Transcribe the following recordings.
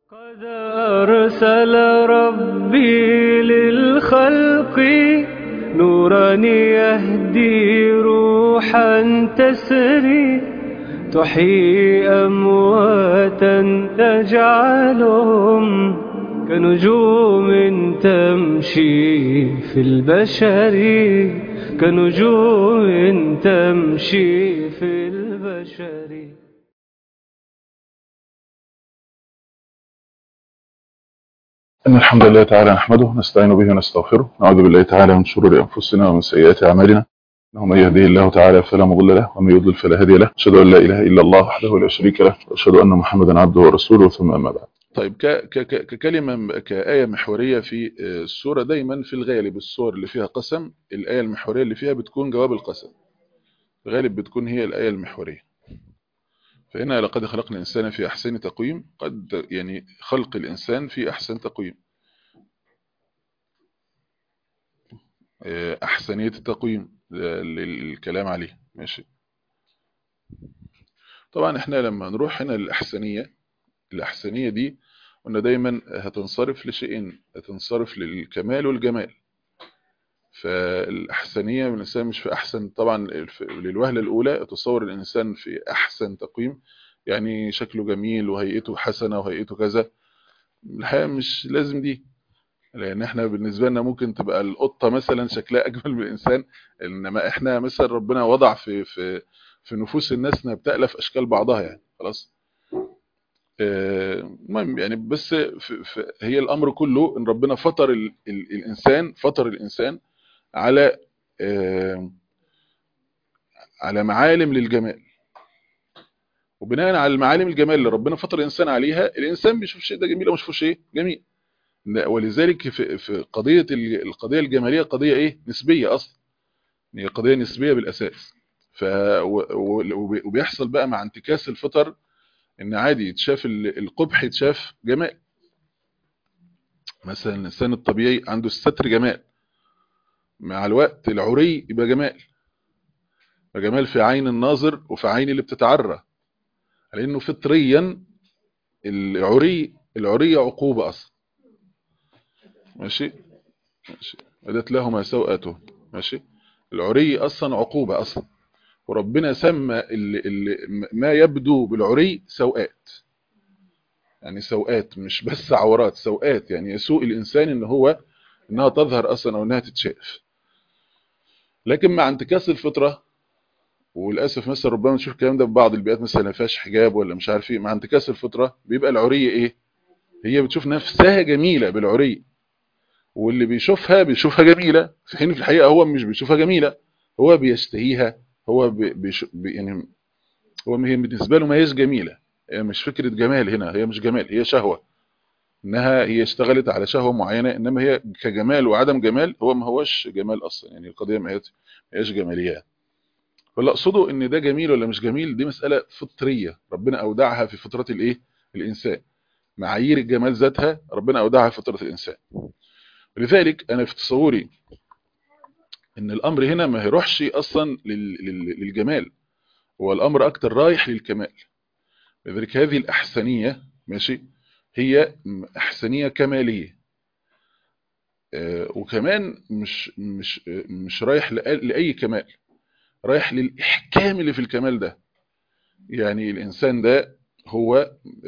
قد أرسل ربي للخلق نورا يهدي روحا تسري تحيي أمواتا تجعلهم كنجوم تمشي في البشر كنجوم تمشي في البشر إن الحمد لله تعالى نحمده نستعين به ونستغفره نعوذ بالله تعالى من شرور أنفسنا ومن سيئات أعمالنا إنه من يهديه الله تعالى فلا مضل له ومن يضلل فلا هادي له أشهد أن لا إله إلا الله وحده لا شريك له وأشهد أن محمدا عبده ورسوله ثم أما بعد طيب ك ك ك ككلمة كآية محورية في السورة دايما في الغالب السور اللي فيها قسم الآية المحورية اللي فيها بتكون جواب القسم غالب بتكون هي الآية المحورية فهنا لقد خلقنا الإنسان في أحسن تقويم قد يعني خلق الإنسان في أحسن تقويم أحسنية التقويم للكلام عليه ماشي طبعا احنا لما نروح هنا للأحسنية الأحسنية دي قلنا دايما هتنصرف لشيئين هتنصرف للكمال والجمال فالأحسنية من الإنسان مش في أحسن طبعا للوهلة الأولى تصور الإنسان في أحسن تقويم يعني شكله جميل وهيئته حسنة وهيئته كذا الحقيقة مش لازم دي لأن احنا بالنسبة لنا ممكن تبقى القطة مثلا شكلها أجمل من الإنسان إنما احنا مثلا ربنا وضع في في في نفوس الناس انها بتألف أشكال بعضها يعني خلاص المهم يعني بس في في هي الأمر كله إن ربنا فطر ال ال الإنسان فطر الإنسان على على معالم للجمال وبناء على المعالم الجمال اللي ربنا فطر الإنسان عليها الإنسان بيشوف الشيء ده جميل أو مش بيشوف شيء جميل ولذلك في في قضية القضية الجمالية قضية إيه نسبية أصلا هي قضية نسبية بالأساس ف وبيحصل بقى مع انتكاس الفطر ان عادي يتشاف القبح يتشاف جمال مثلا الانسان الطبيعي عنده الستر جمال مع الوقت العري يبقى جمال جمال في عين الناظر وفي عين اللي بتتعرى لانه فطريا العري العري عقوبة اصلا ماشي ماشي بدت لهما سوءاته ماشي العري اصلا عقوبة اصلا وربنا سمى اللي اللي ما يبدو بالعري سوءات يعني سوءات مش بس عورات سوءات يعني يسوء الإنسان إن هو إنها تظهر أصلا أو إنها تتشاف لكن مع انتكاس الفطرة وللأسف مثلا ربما نشوف الكلام ده في بعض البيئات مثلا ما فيهاش حجاب ولا مش عارف ايه مع انتكاس الفطرة بيبقى العري إيه هي بتشوف نفسها جميلة بالعري واللي بيشوفها بيشوفها جميلة في حين في الحقيقة هو مش بيشوفها جميلة هو بيشتهيها هو بيش بي يعني هو هي بالنسبة له ما هيش جميلة هي مش فكرة جمال هنا هي مش جمال هي شهوة انها هي اشتغلت على شهوة معينة انما هي كجمال وعدم جمال هو ما هوش جمال اصلا يعني القضية ما هيش جمالية فاللي اقصده ان ده جميل ولا مش جميل دي مسألة فطرية ربنا اودعها في فطرة الايه الانسان معايير الجمال ذاتها ربنا اودعها في فطرة الانسان ولذلك انا في تصوري ان الامر هنا ما يروحش اصلا للجمال هو الامر اكتر رايح للكمال لذلك هذه الاحسنيه ماشي هي احسنيه كماليه وكمان مش مش مش رايح لاي كمال رايح للاحكام اللي في الكمال ده يعني الانسان ده هو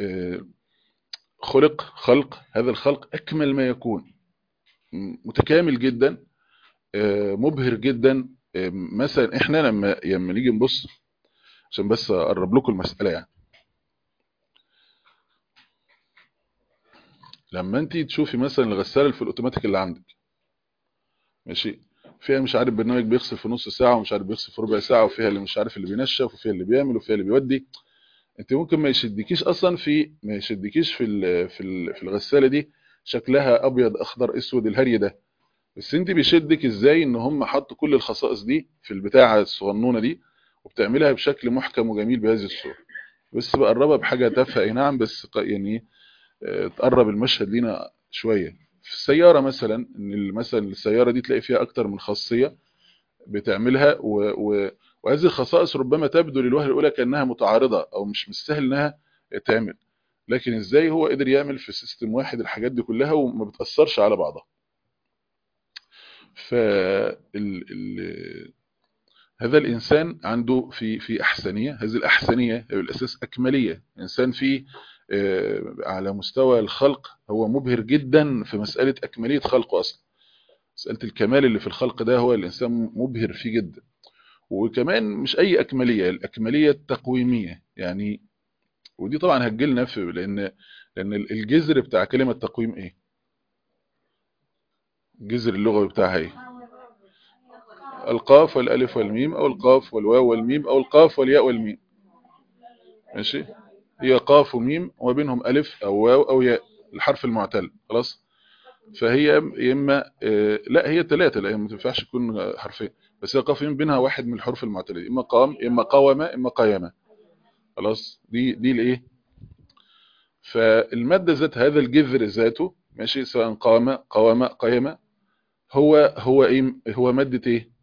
خلق خلق هذا الخلق اكمل ما يكون متكامل جدا مبهر جدا مثلا احنا لما لما نيجي نبص عشان بس اقرب لكم المساله يعني لما انت تشوفي مثلا الغساله في الاوتوماتيك اللي عندك ماشي فيها مش عارف برنامج بيغسل في نص ساعه ومش عارف بيغسل في ربع ساعه وفيها اللي مش عارف اللي بينشف وفيها اللي بيعمل وفيها اللي بيودي انت ممكن ما يشدكيش اصلا في ما يشدكيش في ال في ال في الغساله دي شكلها ابيض اخضر اسود الهري ده بس انت بيشدك ازاي ان هم حطوا كل الخصائص دي في البتاعه الصغنونه دي وبتعملها بشكل محكم وجميل بهذه الصوره بس بقربها بحاجه تافهه اي نعم بس يعني تقرب المشهد لينا شويه في السياره مثلا ان مثلا السياره دي تلاقي فيها اكتر من خاصيه بتعملها و... و... وهذه الخصائص ربما تبدو للوهله الاولى كانها متعارضه او مش مش سهل انها تعمل لكن ازاي هو قدر يعمل في سيستم واحد الحاجات دي كلها وما بتأثرش على بعضها ف ال... ال... هذا الإنسان عنده في في أحسنية هذه الأحسنية هي الأساس أكملية إنسان فيه آه، على مستوى الخلق هو مبهر جدا في مسألة أكملية خلقه أصلا مسألة الكمال اللي في الخلق ده هو الإنسان مبهر فيه جدا وكمان مش أي أكملية الأكملية التقويمية يعني ودي طبعا هتجيلنا في لأن لأن الجذر بتاع كلمة تقويم إيه الجذر اللغوي بتاعها إيه القاف والالف والميم او القاف والواو والميم او القاف والياء والميم ماشي هي قاف وميم وبينهم الف او واو او ياء الحرف المعتل خلاص فهي يا اما آه، لا هي ثلاثه لا هي ما تنفعش تكون حرفين بس هي قاف وميم بينها واحد من الحروف المعتله اما قام اما قوم اما قيم خلاص دي دي الايه فالماده ذات هذا الجذر ذاته ماشي سواء قام قوم قيم هو هو ايه هو ماده ايه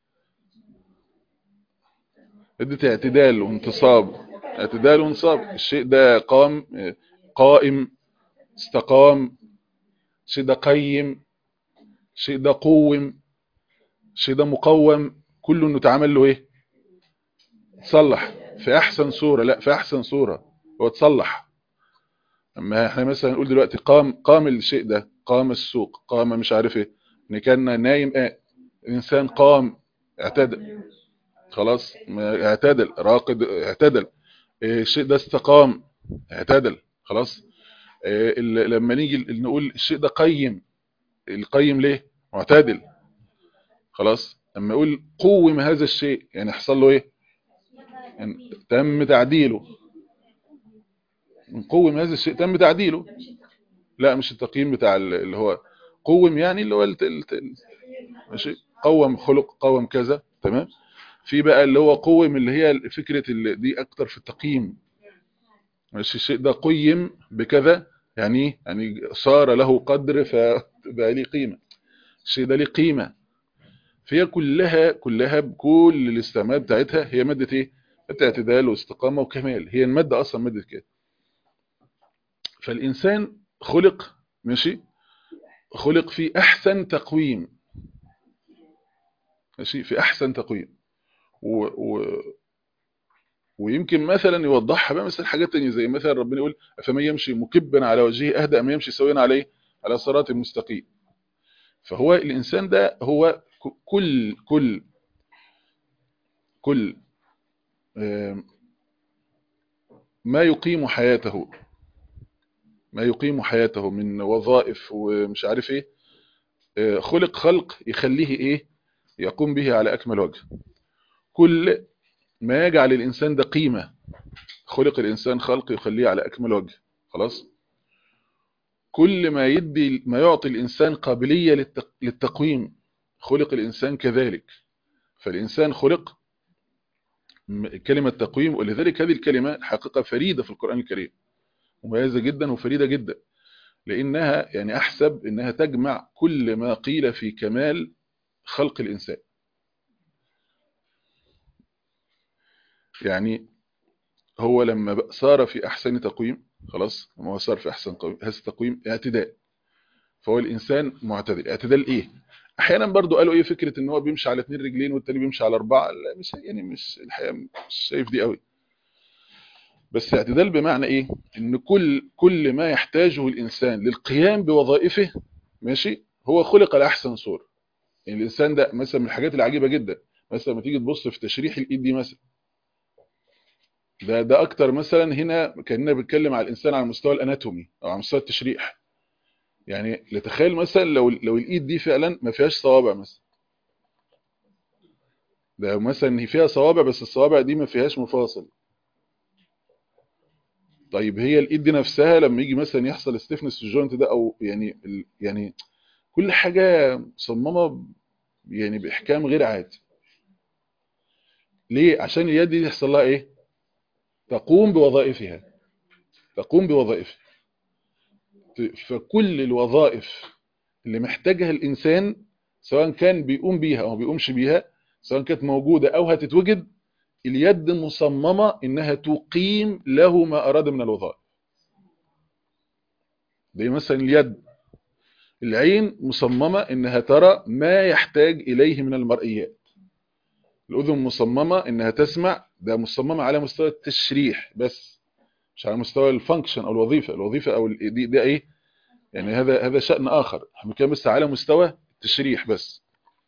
مادة اعتدال وانتصاب اعتدال وانتصاب الشيء ده قام قائم استقام الشيء ده قيم الشيء ده قوم الشيء ده مقوم كله انه اتعمل له ايه تصلح في احسن صورة لا في احسن صورة هو تصلح اما احنا مثلا نقول دلوقتي قام قام الشيء ده قام السوق قام مش عارف ايه ان كان نايم اه الانسان قام اعتدل خلاص ما- اعتدل راقد اعتدل إيه، الشيء ده استقام اعتدل خلاص إيه، ال- لما نيجي ال- نقول الشيء ده قيم القيم ليه معتدل خلاص لما اقول قوم هذا الشيء يعني حصل له ايه يعني تم تعديله نقوم هذا الشيء تم تعديله لا مش التقييم بتاع ال- اللي هو قوم يعني اللي هو الت- الت- ماشي قوم خلق قوم كذا تمام في بقى اللي هو قوم اللي هي فكرة اللي دي اكتر في التقييم ماشي الشيء ده قيم بكذا يعني إيه؟ يعني صار له قدر فبقى ليه قيمة الشيء ده ليه قيمة فهي كلها كلها بكل الاستعمال بتاعتها هي مادة ايه مادة اعتدال واستقامة وكمال هي المادة اصلا مادة كده فالانسان خلق ماشي خلق في احسن تقويم ماشي في احسن تقويم و... و... ويمكن مثلا يوضحها بقى مثلا حاجات تانية زي مثلا ربنا يقول فمن يمشي مكبا على وجهه اهدى ام يمشي سويا عليه على صراط مستقيم فهو الانسان ده هو ك- كل كل كل آم، ما يقيم حياته ما يقيم حياته من وظائف ومش عارف ايه آه، خلق خلق يخليه ايه يقوم به على اكمل وجه كل ما يجعل الانسان ده قيمة خلق الانسان خلق يخليه على اكمل وجه خلاص كل ما يدي ما يعطي الانسان قابلية للتق- للتقويم خلق الانسان كذلك فالانسان خلق م- كلمة تقويم ولذلك هذه الكلمة حقيقة فريدة في القرآن الكريم مميزة جدا وفريدة جدا لأنها يعني أحسب أنها تجمع كل ما قيل في كمال خلق الإنسان يعني هو لما بقى صار في أحسن تقويم خلاص لما هو صار في أحسن قويم هذا التقويم اعتداء فهو الإنسان معتدل اعتدال إيه أحيانا برضو قالوا إيه فكرة إن هو بيمشي على اثنين رجلين والتاني بيمشي على أربعة لا مش يعني مش الحقيقة مش شايف دي قوي بس اعتدال بمعنى ايه ان كل كل ما يحتاجه الانسان للقيام بوظائفه ماشي هو خلق لاحسن صوره يعني الانسان ده مثلا من الحاجات العجيبه جدا مثلا لما تيجي تبص في تشريح الايد دي مثلا ده ده اكتر مثلا هنا كاننا بنتكلم على الانسان على مستوى الاناتومي او على مستوى التشريح يعني لتخيل مثلا لو لو الايد دي فعلا ما فيهاش صوابع مثلا ده مثلا هي فيها صوابع بس الصوابع دي ما فيهاش مفاصل طيب هي الايد دي نفسها لما يجي مثلا يحصل ستيفنس في الجوينت ده او يعني ال- يعني كل حاجه مصممه يعني باحكام غير عادي ليه عشان اليد دي يحصل لها ايه تقوم بوظائفها تقوم بوظائفها ت- فكل الوظائف اللي محتاجها الانسان سواء كان بيقوم بيها او ما بيقومش بيها سواء كانت موجوده او هتتوجد اليد مصممه انها تقيم له ما اراد من الوظائف زي مثلا اليد العين مصممة انها ترى ما يحتاج اليه من المرئيات الاذن مصممة انها تسمع ده مصممة على مستوى التشريح بس مش على مستوى الفانكشن او الوظيفة الوظيفة او ال- دي, دي ايه يعني هذا هذا شأن اخر احنا بنتكلم بس على مستوى التشريح بس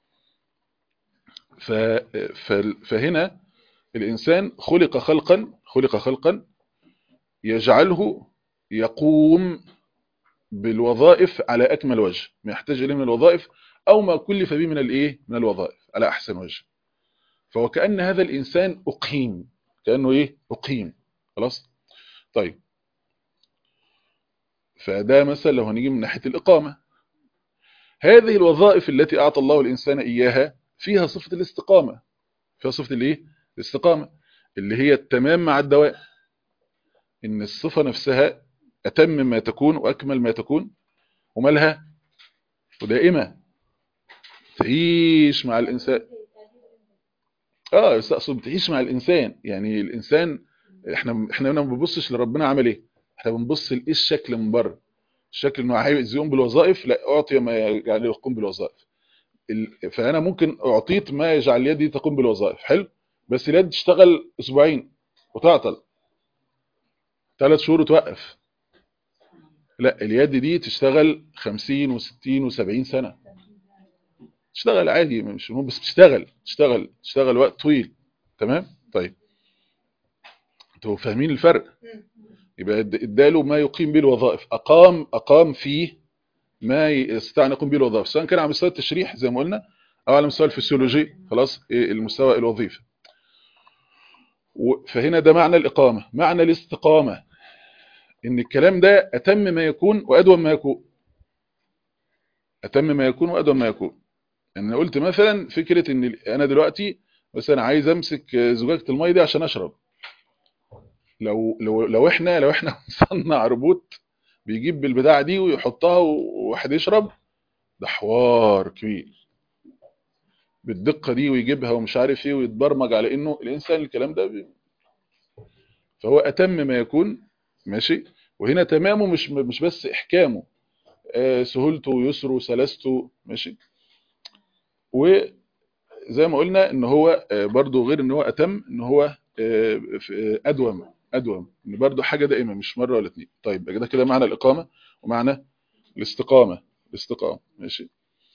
ف ف- فهنا الانسان خلق خلقا خلق خلقا يجعله يقوم بالوظائف على اكمل وجه ما يحتاج اليه من الوظائف او ما كلف به من الايه من الوظائف على احسن وجه فهو كأن هذا الانسان اقيم كأنه ايه اقيم خلاص طيب فده مثلا لو هنيجي من ناحية الإقامة هذه الوظائف التي أعطى الله الإنسان إياها فيها صفة الاستقامة فيها صفة الايه الاستقامة اللي هي التمام مع الدوام إن الصفة نفسها أتم ما تكون وأكمل ما تكون ومالها ودائمة تعيش مع الإنسان اه بس اقصد تعيش مع الانسان يعني الانسان احنا احنا ما بنبصش لربنا عمل ايه احنا بنبص لايه الشكل من بره الشكل انه عايز يقوم بالوظائف لا اعطي ما يجعل يقوم بالوظائف ال- فانا ممكن اعطيت ما يجعل يدي تقوم بالوظائف حلو بس اليد تشتغل اسبوعين وتعطل ثلاث شهور وتوقف لا اليد دي تشتغل 50 و60 و70 سنه تشتغل عادي مش مهم بس بتشتغل تشتغل تشتغل وقت طويل تمام طيب انتوا فاهمين الفرق يبقى اد- اداله ما يقيم به الوظائف اقام اقام فيه ما يستطيع ان يقوم به الوظائف سواء كان على مستوى التشريح زي ما قلنا او على مستوى الفسيولوجي خلاص إيه المستوى الوظيفي و- فهنا ده معنى الاقامه معنى الاستقامه ان الكلام ده اتم ما يكون وادوم ما يكون اتم ما يكون وادوم ما يكون يعني انا قلت مثلا فكره ان ال- انا دلوقتي مثلا عايز امسك زجاجه الميه دي عشان اشرب لو لو لو احنا لو احنا نصنع روبوت بيجيب بالبتاعه دي ويحطها وواحد يشرب ده حوار كبير بالدقه دي ويجيبها ومش عارف ايه ويتبرمج على انه الانسان الكلام ده بي... فهو اتم ما يكون ماشي وهنا تمامه مش مش بس احكامه آه سهولته ويسره وسلاسته ماشي وزي ما قلنا ان هو آه برضو غير ان هو اتم ان هو آه في- آه، ادوم ادوم ان برضو حاجه دائمه مش مره ولا اتنين طيب يبقى ده كده معنى الاقامه ومعنى الاستقامه الاستقامه ماشي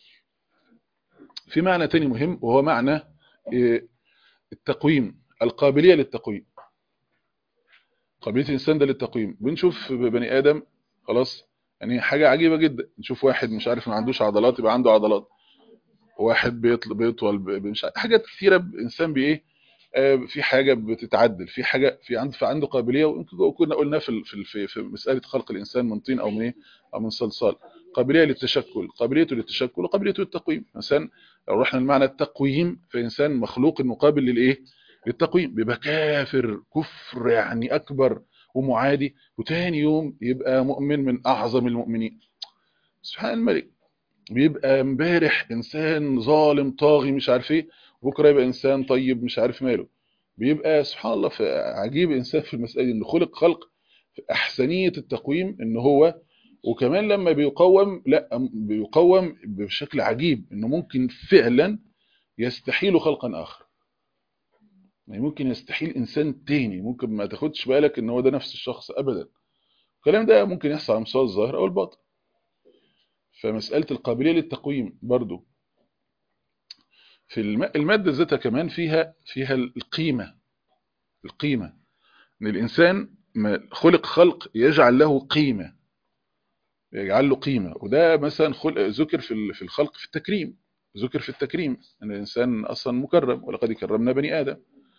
في معنى تاني مهم وهو معنى آه، التقويم القابليه للتقويم قابليه الانسان ده للتقويم بنشوف بني ادم خلاص يعني حاجه عجيبه جدا نشوف واحد مش عارف ما عندوش عضلات يبقى عنده عضلات واحد بيطل بيطول ب- مش عارف- حاجات كثيره الانسان بايه آه، في حاجه بتتعدل في حاجه في عنده في عنده قابليه ويمكن كنا قلنا في ال- في ال- في في مساله خلق الانسان من طين او من ايه او من صلصال قابليه للتشكل قابليته للتشكل وقابليته للتقويم مثلا لو رحنا لمعنى التقويم فانسان مخلوق انه قابل للايه للتقويم بيبقى كافر كفر يعني اكبر ومعادي وتاني يوم يبقى مؤمن من اعظم المؤمنين سبحان الملك بيبقى امبارح انسان ظالم طاغي مش عارف ايه بكره يبقى انسان طيب مش عارف ماله بيبقى سبحان الله في عجيب انسان في المساله دي انه خلق خلق في احسنيه التقويم ان هو وكمان لما بيقوم لا بيقوم بشكل عجيب انه ممكن فعلا يستحيل خلقا اخر يعني ممكن يستحيل انسان تاني ممكن ما تاخدش بالك ان هو ده نفس الشخص ابدا الكلام ده ممكن يحصل على مستوى الظاهر او الباطن فمساله القابليه للتقويم برضو في الم- المادة ذاتها كمان فيها فيها القيمة القيمة ان الانسان ما خلق خلق يجعل له قيمة يجعل له قيمة وده مثلا خلق ذكر في ال- في الخلق في التكريم ذكر في التكريم ان الانسان اصلا مكرم ولقد كرمنا بني ادم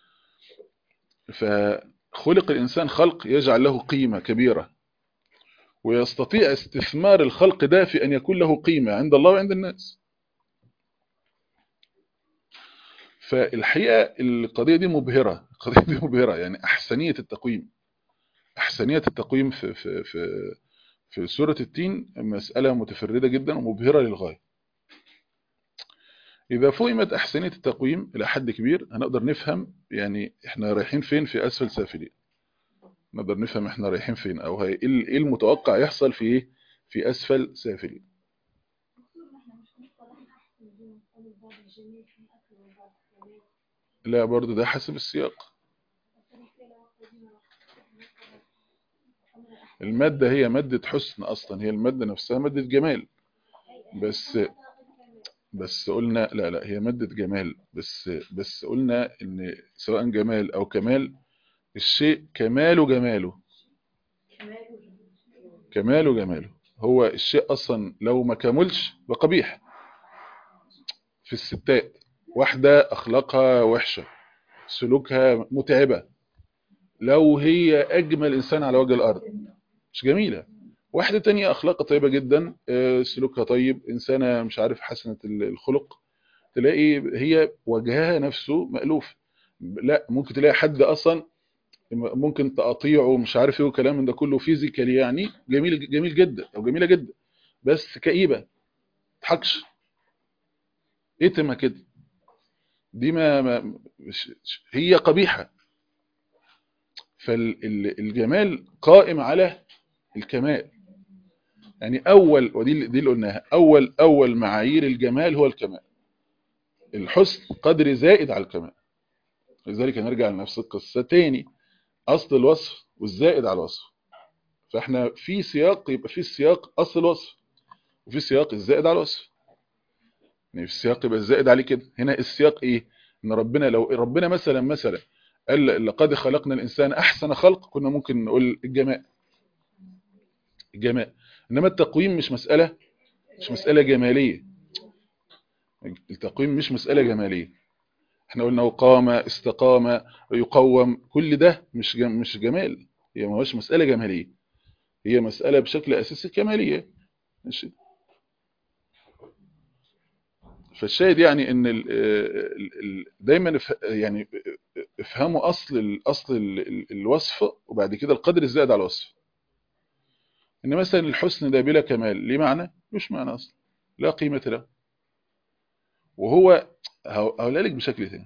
فخلق الانسان خلق يجعل له قيمة كبيرة ويستطيع استثمار الخلق ده في ان يكون له قيمة عند الله وعند الناس فالحقيقة القضية دي مبهرة القضية دي مبهرة يعني أحسنية التقويم أحسنية التقويم في في في في سورة التين مسألة متفردة جدا ومبهرة للغاية إذا فهمت أحسنية التقويم إلى حد كبير هنقدر نفهم يعني إحنا رايحين فين في أسفل سافلين نقدر نفهم إحنا رايحين فين أو هي إيه إيه المتوقع يحصل في إيه في اسفل سافلين لا برضو ده حسب السياق المادة هي مادة حسن أصلا هي المادة نفسها مادة جمال بس بس قلنا لا لا هي مادة جمال بس بس قلنا إن سواء جمال أو كمال الشيء كماله جماله كماله جماله هو الشيء أصلا لو ما كملش بقبيح في الستات واحدة أخلاقها وحشة سلوكها متعبة لو هي أجمل إنسان على وجه الأرض مش جميلة واحدة تانية أخلاقها طيبة جدا آه، سلوكها طيب إنسانة مش عارف حسنة الخلق تلاقي هي وجهها نفسه مألوف لا ممكن تلاقي حد أصلا ممكن تقاطيعه مش عارف ايه وكلام من ده كله فيزيكالي يعني جميل جميل جدا او جميله جدا بس كئيبه تضحكش اتمه كده دي ما, ما مش هي قبيحه فالجمال قائم على الكمال يعني اول ودي اللي- دي اللي قلناها اول اول معايير الجمال هو الكمال الحسن قدر زائد على الكمال لذلك هنرجع لنفس القصه تاني اصل الوصف والزائد على الوصف فاحنا في سياق يبقى في السياق اصل الوصف وفي سياق الزائد على الوصف يعني في السياق يبقى الزائد عليه كده هنا السياق ايه ان ربنا لو ربنا مثلا مثلا قال لقد خلقنا الانسان احسن خلق كنا ممكن نقول الجمال الجمال انما التقويم مش مسألة مش مسألة جمالية التقويم مش مسألة جمالية احنا قلنا قام استقام يقوم كل ده مش جم مش جمال هي ما هوش مسألة جمالية هي مسألة بشكل أساسي كمالية ماشي فالشاهد يعني ان ال ال ال دايما ف- يعني افهموا اصل ال اصل ال ال الوصف وبعد كده القدر الزائد على الوصف ان مثلا الحسن ده بلا كمال ليه معنى مش معنى اصلا لا قيمة له وهو هقولها لك بشكل تاني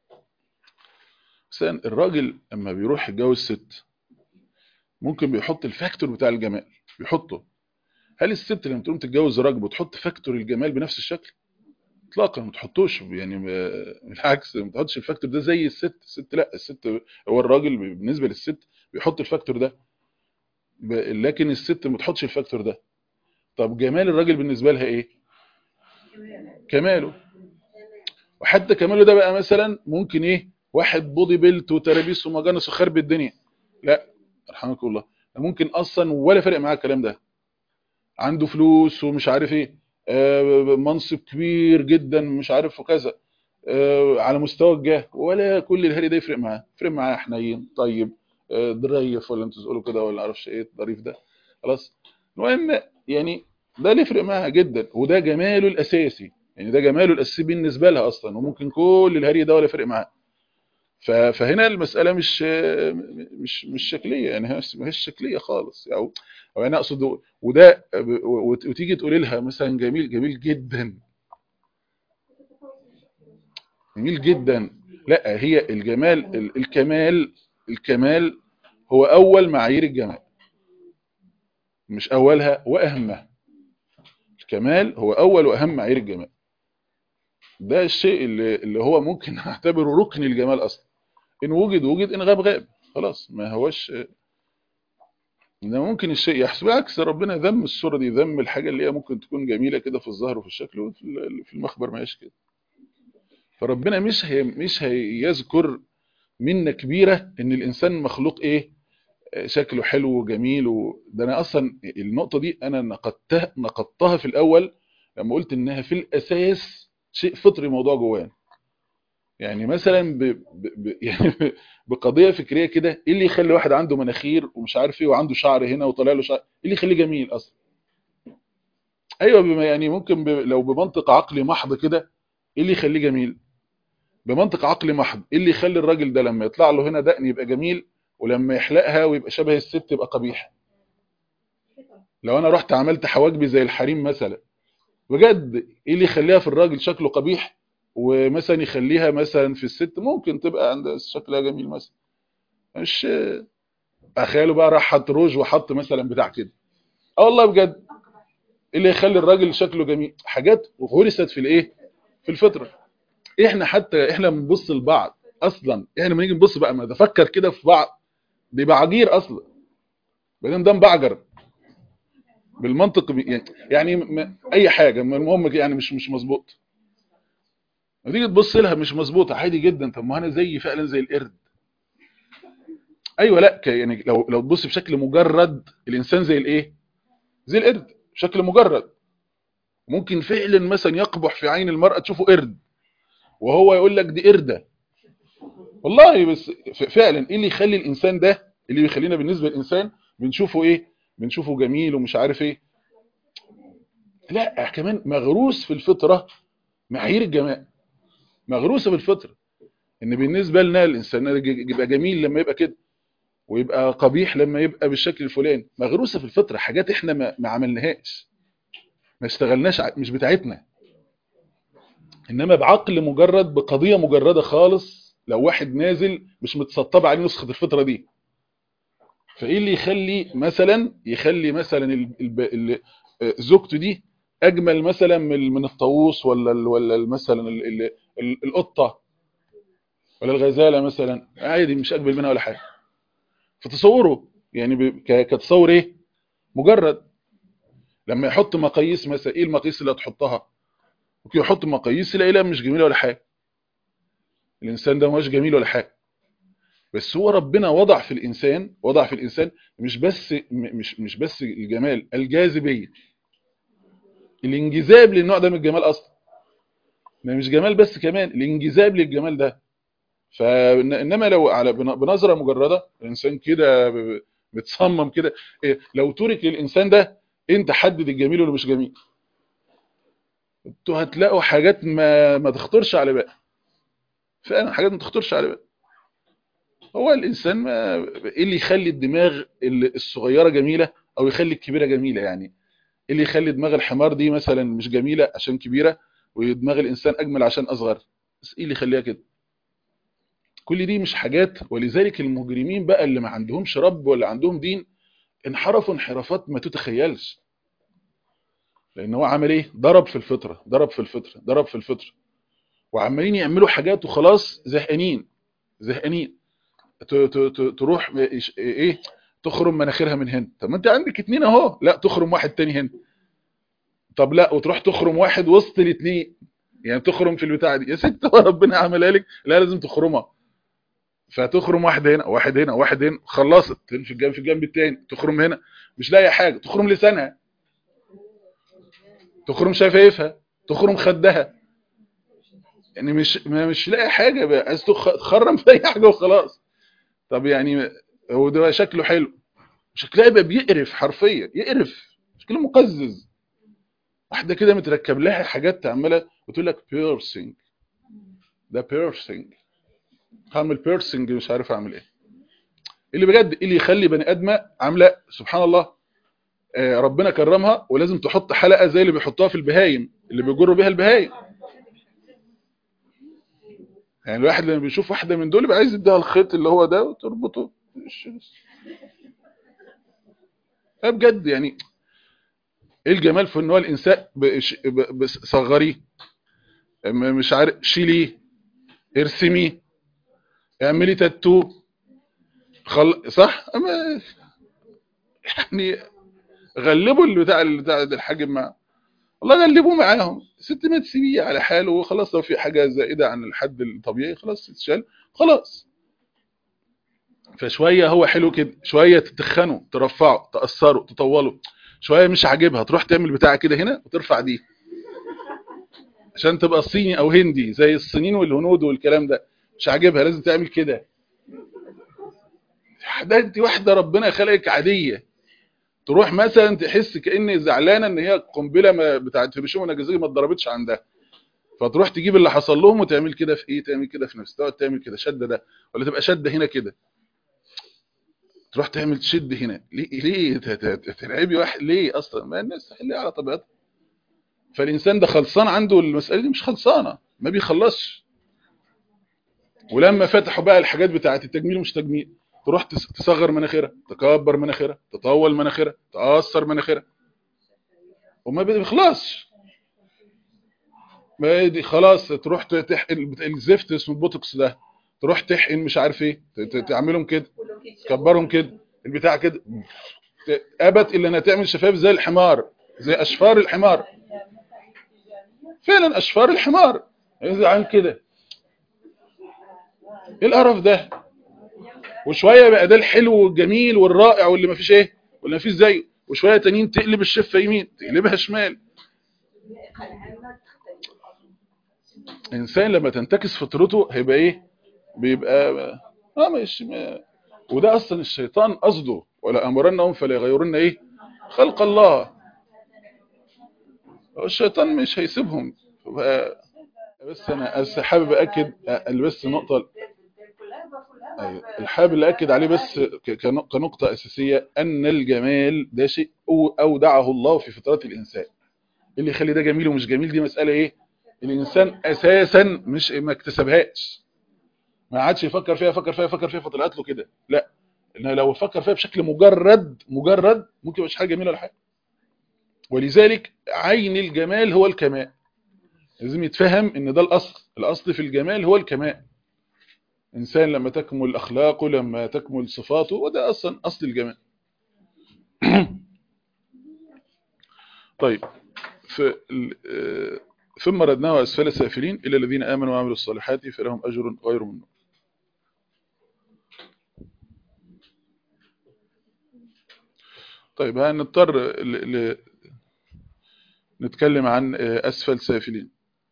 مثلا الراجل اما بيروح يتجوز ست ممكن بيحط الفاكتور بتاع الجمال بيحطه هل الست لما تقوم تتجوز راجل بتحط فاكتور الجمال بنفس الشكل اطلاقا ما تحطوش يعني ب- بالعكس ما تحطش الفاكتور ده زي الست الست لا الست هو الراجل بالنسبه للست بيحط الفاكتور ده ب- لكن الست ما تحطش الفاكتور ده طب جمال الراجل بالنسبه لها ايه كماله وحتى كماله ده بقى مثلا ممكن ايه واحد بودي بيلت وترابيس ومجانس وخرب الدنيا لا رحمك الله ممكن اصلا ولا فارق معاه الكلام ده عنده فلوس ومش عارف ايه آه، منصب كبير جدا مش عارف وكذا آه، على مستوى الجاه ولا كل الهري ده يفرق معاه يفرق معاه حنين طيب آه، ضريف ولا انتوا تقولوا كده ولا اعرفش ايه الظريف ده خلاص المهم يعني ده اللي يفرق معاها جدا وده جماله الاساسي يعني ده جماله الاساسي بالنسبه لها اصلا وممكن كل الهري ده ولا يفرق معاه ف- فهنا المساله مش مش مش شكليه يعني هي ما هيش شكليه خالص او او انا اقصد وده وت- وتيجي تقولي لها مثلا جميل جميل جدا جميل جدا لا هي الجمال ال- الكمال الكمال هو اول معايير الجمال مش اولها واهمها الكمال هو اول واهم معايير الجمال ده الشيء اللي, اللي هو ممكن نعتبره ركن الجمال اصلا ان وجد وجد ان غاب غاب خلاص ما هوش إنما ممكن الشيء يحصل بالعكس ربنا ذم الصورة دي ذم الحاجة اللي هي ممكن تكون جميلة كده في الظاهر وفي الشكل وفي ال- في المخبر ما هيش كده فربنا مش هي مش هيذكر منة كبيرة ان الانسان مخلوق ايه آه، شكله حلو وجميل و... ده انا اصلا النقطة دي انا نقدتها نقدتها في الاول لما قلت انها في الاساس شيء فطري موضوع جوانا يعني مثلا ب... ب... ب... يعني بقضية فكرية كده ايه اللي يخلي واحد عنده مناخير ومش عارف ايه وعنده شعر هنا وطالع له شعر ايه اللي يخليه جميل اصلا ايوه بما يعني ممكن ب... لو بمنطق عقلي محض كده ايه اللي يخليه جميل بمنطق عقلي محض ايه اللي يخلي الراجل ده لما يطلع له هنا دقن يبقى جميل ولما يحلقها ويبقى شبه الست يبقى قبيح لو انا رحت عملت حواجبي زي الحريم مثلا بجد ايه اللي يخليها في الراجل شكله قبيح ومثلا يخليها مثلا في الست ممكن تبقى عندها شكلها جميل مثلا مش اخيله بقى راح حط روج وحط مثلا بتاع كده اه والله بجد ايه اللي يخلي الراجل شكله جميل حاجات غرست في الايه في الفطره احنا حتى احنا بنبص لبعض اصلا احنا لما نيجي نبص بقى ما نتفكر كده في بعض بيبقى عجير اصلا بعدين ده مبعجر بالمنطق بي- يعني, يعني م- اي حاجه المهم يعني مش مش مظبوط لما تيجي تبص لها مش مظبوطه عادي جدا طب ما انا زي فعلا زي القرد ايوه لا ك- يعني لو لو تبص بشكل مجرد الانسان زي الايه زي القرد بشكل مجرد ممكن فعلا مثلا يقبح في عين المرأة تشوفه قرد وهو يقول لك دي قردة والله بس ف- فعلا ايه اللي يخلي الانسان ده اللي بيخلينا بالنسبة للانسان بنشوفه ايه بنشوفه جميل ومش عارف ايه لا كمان مغروس في الفطرة معايير الجمال مغروسة في الفطرة ان بالنسبة لنا الانسان يبقى جميل لما يبقى كده ويبقى قبيح لما يبقى بالشكل الفلاني مغروسة في الفطرة حاجات احنا ما, ما عملناهاش ما اشتغلناش ع- مش بتاعتنا انما بعقل مجرد بقضية مجردة خالص لو واحد نازل مش متسطب عليه نسخة الفطرة دي فايه اللي يخلي مثلا يخلي مثلا ال- ال- ال- آه، زوجته دي اجمل مثلا من من الطاووس ولا ال- ولا ال- مثلا ال- ال- ال- القطة ولا الغزالة مثلا عادي مش اجمل منها ولا حاجة فتصوره يعني ب- ك- كتصور ايه مجرد لما يحط مقاييس مثلا ايه المقاييس اللي هتحطها ممكن يحط مقاييس يلاقي لا مش جميله ولا حاجه الانسان ده مش جميل ولا حاجه بس هو ربنا وضع في الانسان وضع في الانسان مش بس م- مش مش بس الجمال الجاذبيه الانجذاب للنوع ده من الجمال اصلا ما مش جمال بس كمان الانجذاب للجمال ده فانما لو على بن- بنظره مجرده الانسان كده ب- ب- متصمم كده إيه، لو ترك للانسان ده انت حدد الجميل ولا مش جميل انتوا هتلاقوا حاجات ما ما تخطرش على بال فعلا حاجات ما تخطرش على بال هو الانسان ما ايه اللي يخلي الدماغ ال- الصغيره جميله او يخلي الكبيره جميله يعني ايه اللي يخلي دماغ الحمار دي مثلا مش جميله عشان كبيره ودماغ الانسان اجمل عشان اصغر بس ايه اللي يخليها كده كل دي مش حاجات ولذلك المجرمين بقى اللي ما عندهمش رب ولا عندهم دين انحرفوا انحرافات ما تتخيلش لان هو عمل ايه ضرب في الفطره ضرب في الفطره ضرب في الفطره وعمالين يعملوا حاجات وخلاص زهقانين زهقانين ت- ت- ت- تروح إيش- ايه تخرم مناخيرها من هنا طب ما انت عندك اتنين اهو لا تخرم واحد تاني هنا طب لا وتروح تخرم واحد وسط الاتنين يعني تخرم في البتاعه دي يا ست هو ربنا عملها لك لا لازم تخرمها فتخرم واحد هنا واحد هنا واحد هنا خلصت في الجنب في الجنب التاني تخرم هنا مش لاقي حاجه تخرم لسانها تخرم شفايفها تخرم خدها يعني مش ما مش لاقي حاجه بقى عايز تخ- تخرم في اي حاجه وخلاص طب يعني هو ده شكله حلو شكلها يبقى بيقرف حرفيا يقرف شكله مقزز واحده كده متركب لها حاجات عماله وتقول لك بيرسينج ده بيرسينج هعمل بيرسينج مش عارف اعمل ايه اللي بجد إيه اللي يخلي بني ادمه عامله سبحان الله آه، ربنا كرمها ولازم تحط حلقه زي اللي بيحطوها في البهايم اللي بيجروا بيها البهايم يعني الواحد لما بيشوف واحده من دول يبقى عايز يديها الخيط اللي هو ده وتربطه اه بجد يعني ايه الجمال في ان هو الانسان بش- ب- بس- صغريه م- مش عارف شيليه ارسميه اعملي تاتو خل... صح اما يعني غلبوا البتاع البتاع ده الحاجب معاه والله غلبوه معاهم ست ما تسيبيه على حاله وخلاص لو في حاجه زائده عن الحد الطبيعي خلاص تتشال خلاص فشويه هو حلو كده شويه تتخنه ترفعه تاثره تطوله شويه مش عاجبها تروح تعمل بتاع كده هنا وترفع دي عشان تبقى صيني او هندي زي الصينيين والهنود والكلام ده مش عاجبها لازم تعمل كده ده انت واحده ربنا خلقك عاديه تروح مثلا تحس كأن زعلانه ان هي قنبله ما بتاعت هيروشيما وناجازاكي ما اتضربتش عندها فتروح تجيب اللي حصل لهم وتعمل كده في ايه تعمل كده في نفسها تقعد تعمل كده شده ده ولا تبقى شده هنا كده تروح تعمل تشد هنا ليه ليه ت- ت- تلعبي واحد ليه اصلا ما الناس تحلها على طبيعتها فالانسان ده خلصان عنده المساله دي مش خلصانه ما بيخلصش ولما فتحوا بقى الحاجات بتاعت التجميل مش تجميل تروح تس- تصغر مناخيرها تكبر مناخيرها تطول مناخيرها تقصر مناخيرها وما بيخلصش ما دي خلاص تروح تحقن الزفت اسمه البوتوكس ده تروح تحقن مش عارف ايه ت- ت- تعملهم كده تكبرهم كده البتاع كده ت- ابت الا انها تعمل شفايف زي الحمار زي اشفار الحمار فعلا اشفار الحمار اذا عن كده ايه القرف ده وشويه بقى ده الحلو والجميل والرائع واللي ما فيش ايه واللي ما فيش زيه وشويه تانيين تقلب الشفه يمين تقلبها شمال الانسان لما تنتكس فطرته هيبقى ايه بيبقى اه مش ما وده اصلا الشيطان قصده ولا امرنهم فلا يغيرن ايه خلق الله الشيطان مش هيسيبهم ف- بس انا بس حابب اكد اللي بس نقطه أيوة. الحابب اللي اكد عليه بس ك- كنق- كنقطه اساسيه ان الجمال ده شيء أو- اودعه الله في فطره الانسان اللي يخلي ده جميل ومش جميل دي مساله ايه الانسان اساسا مش ما اكتسبهاش ما عادش يفكر فيها فكر فيها فكر فيها فطلعت له كده لا انه لو فكر فيها بشكل مجرد مجرد ممكن مش حاجه جميله ولا حاجه ولذلك عين الجمال هو الكمال لازم يتفهم ان ده الاصل الاصل في الجمال هو الكمال انسان لما تكمل اخلاقه لما تكمل صفاته وده اصلا اصل الجمال طيب في ال- آه، ثم ردناه اسفل سافلين الى الذين امنوا وعملوا الصالحات فلهم اجر غير ممنون طيب هنضطر ل... ل... نتكلم عن آه، اسفل سافلين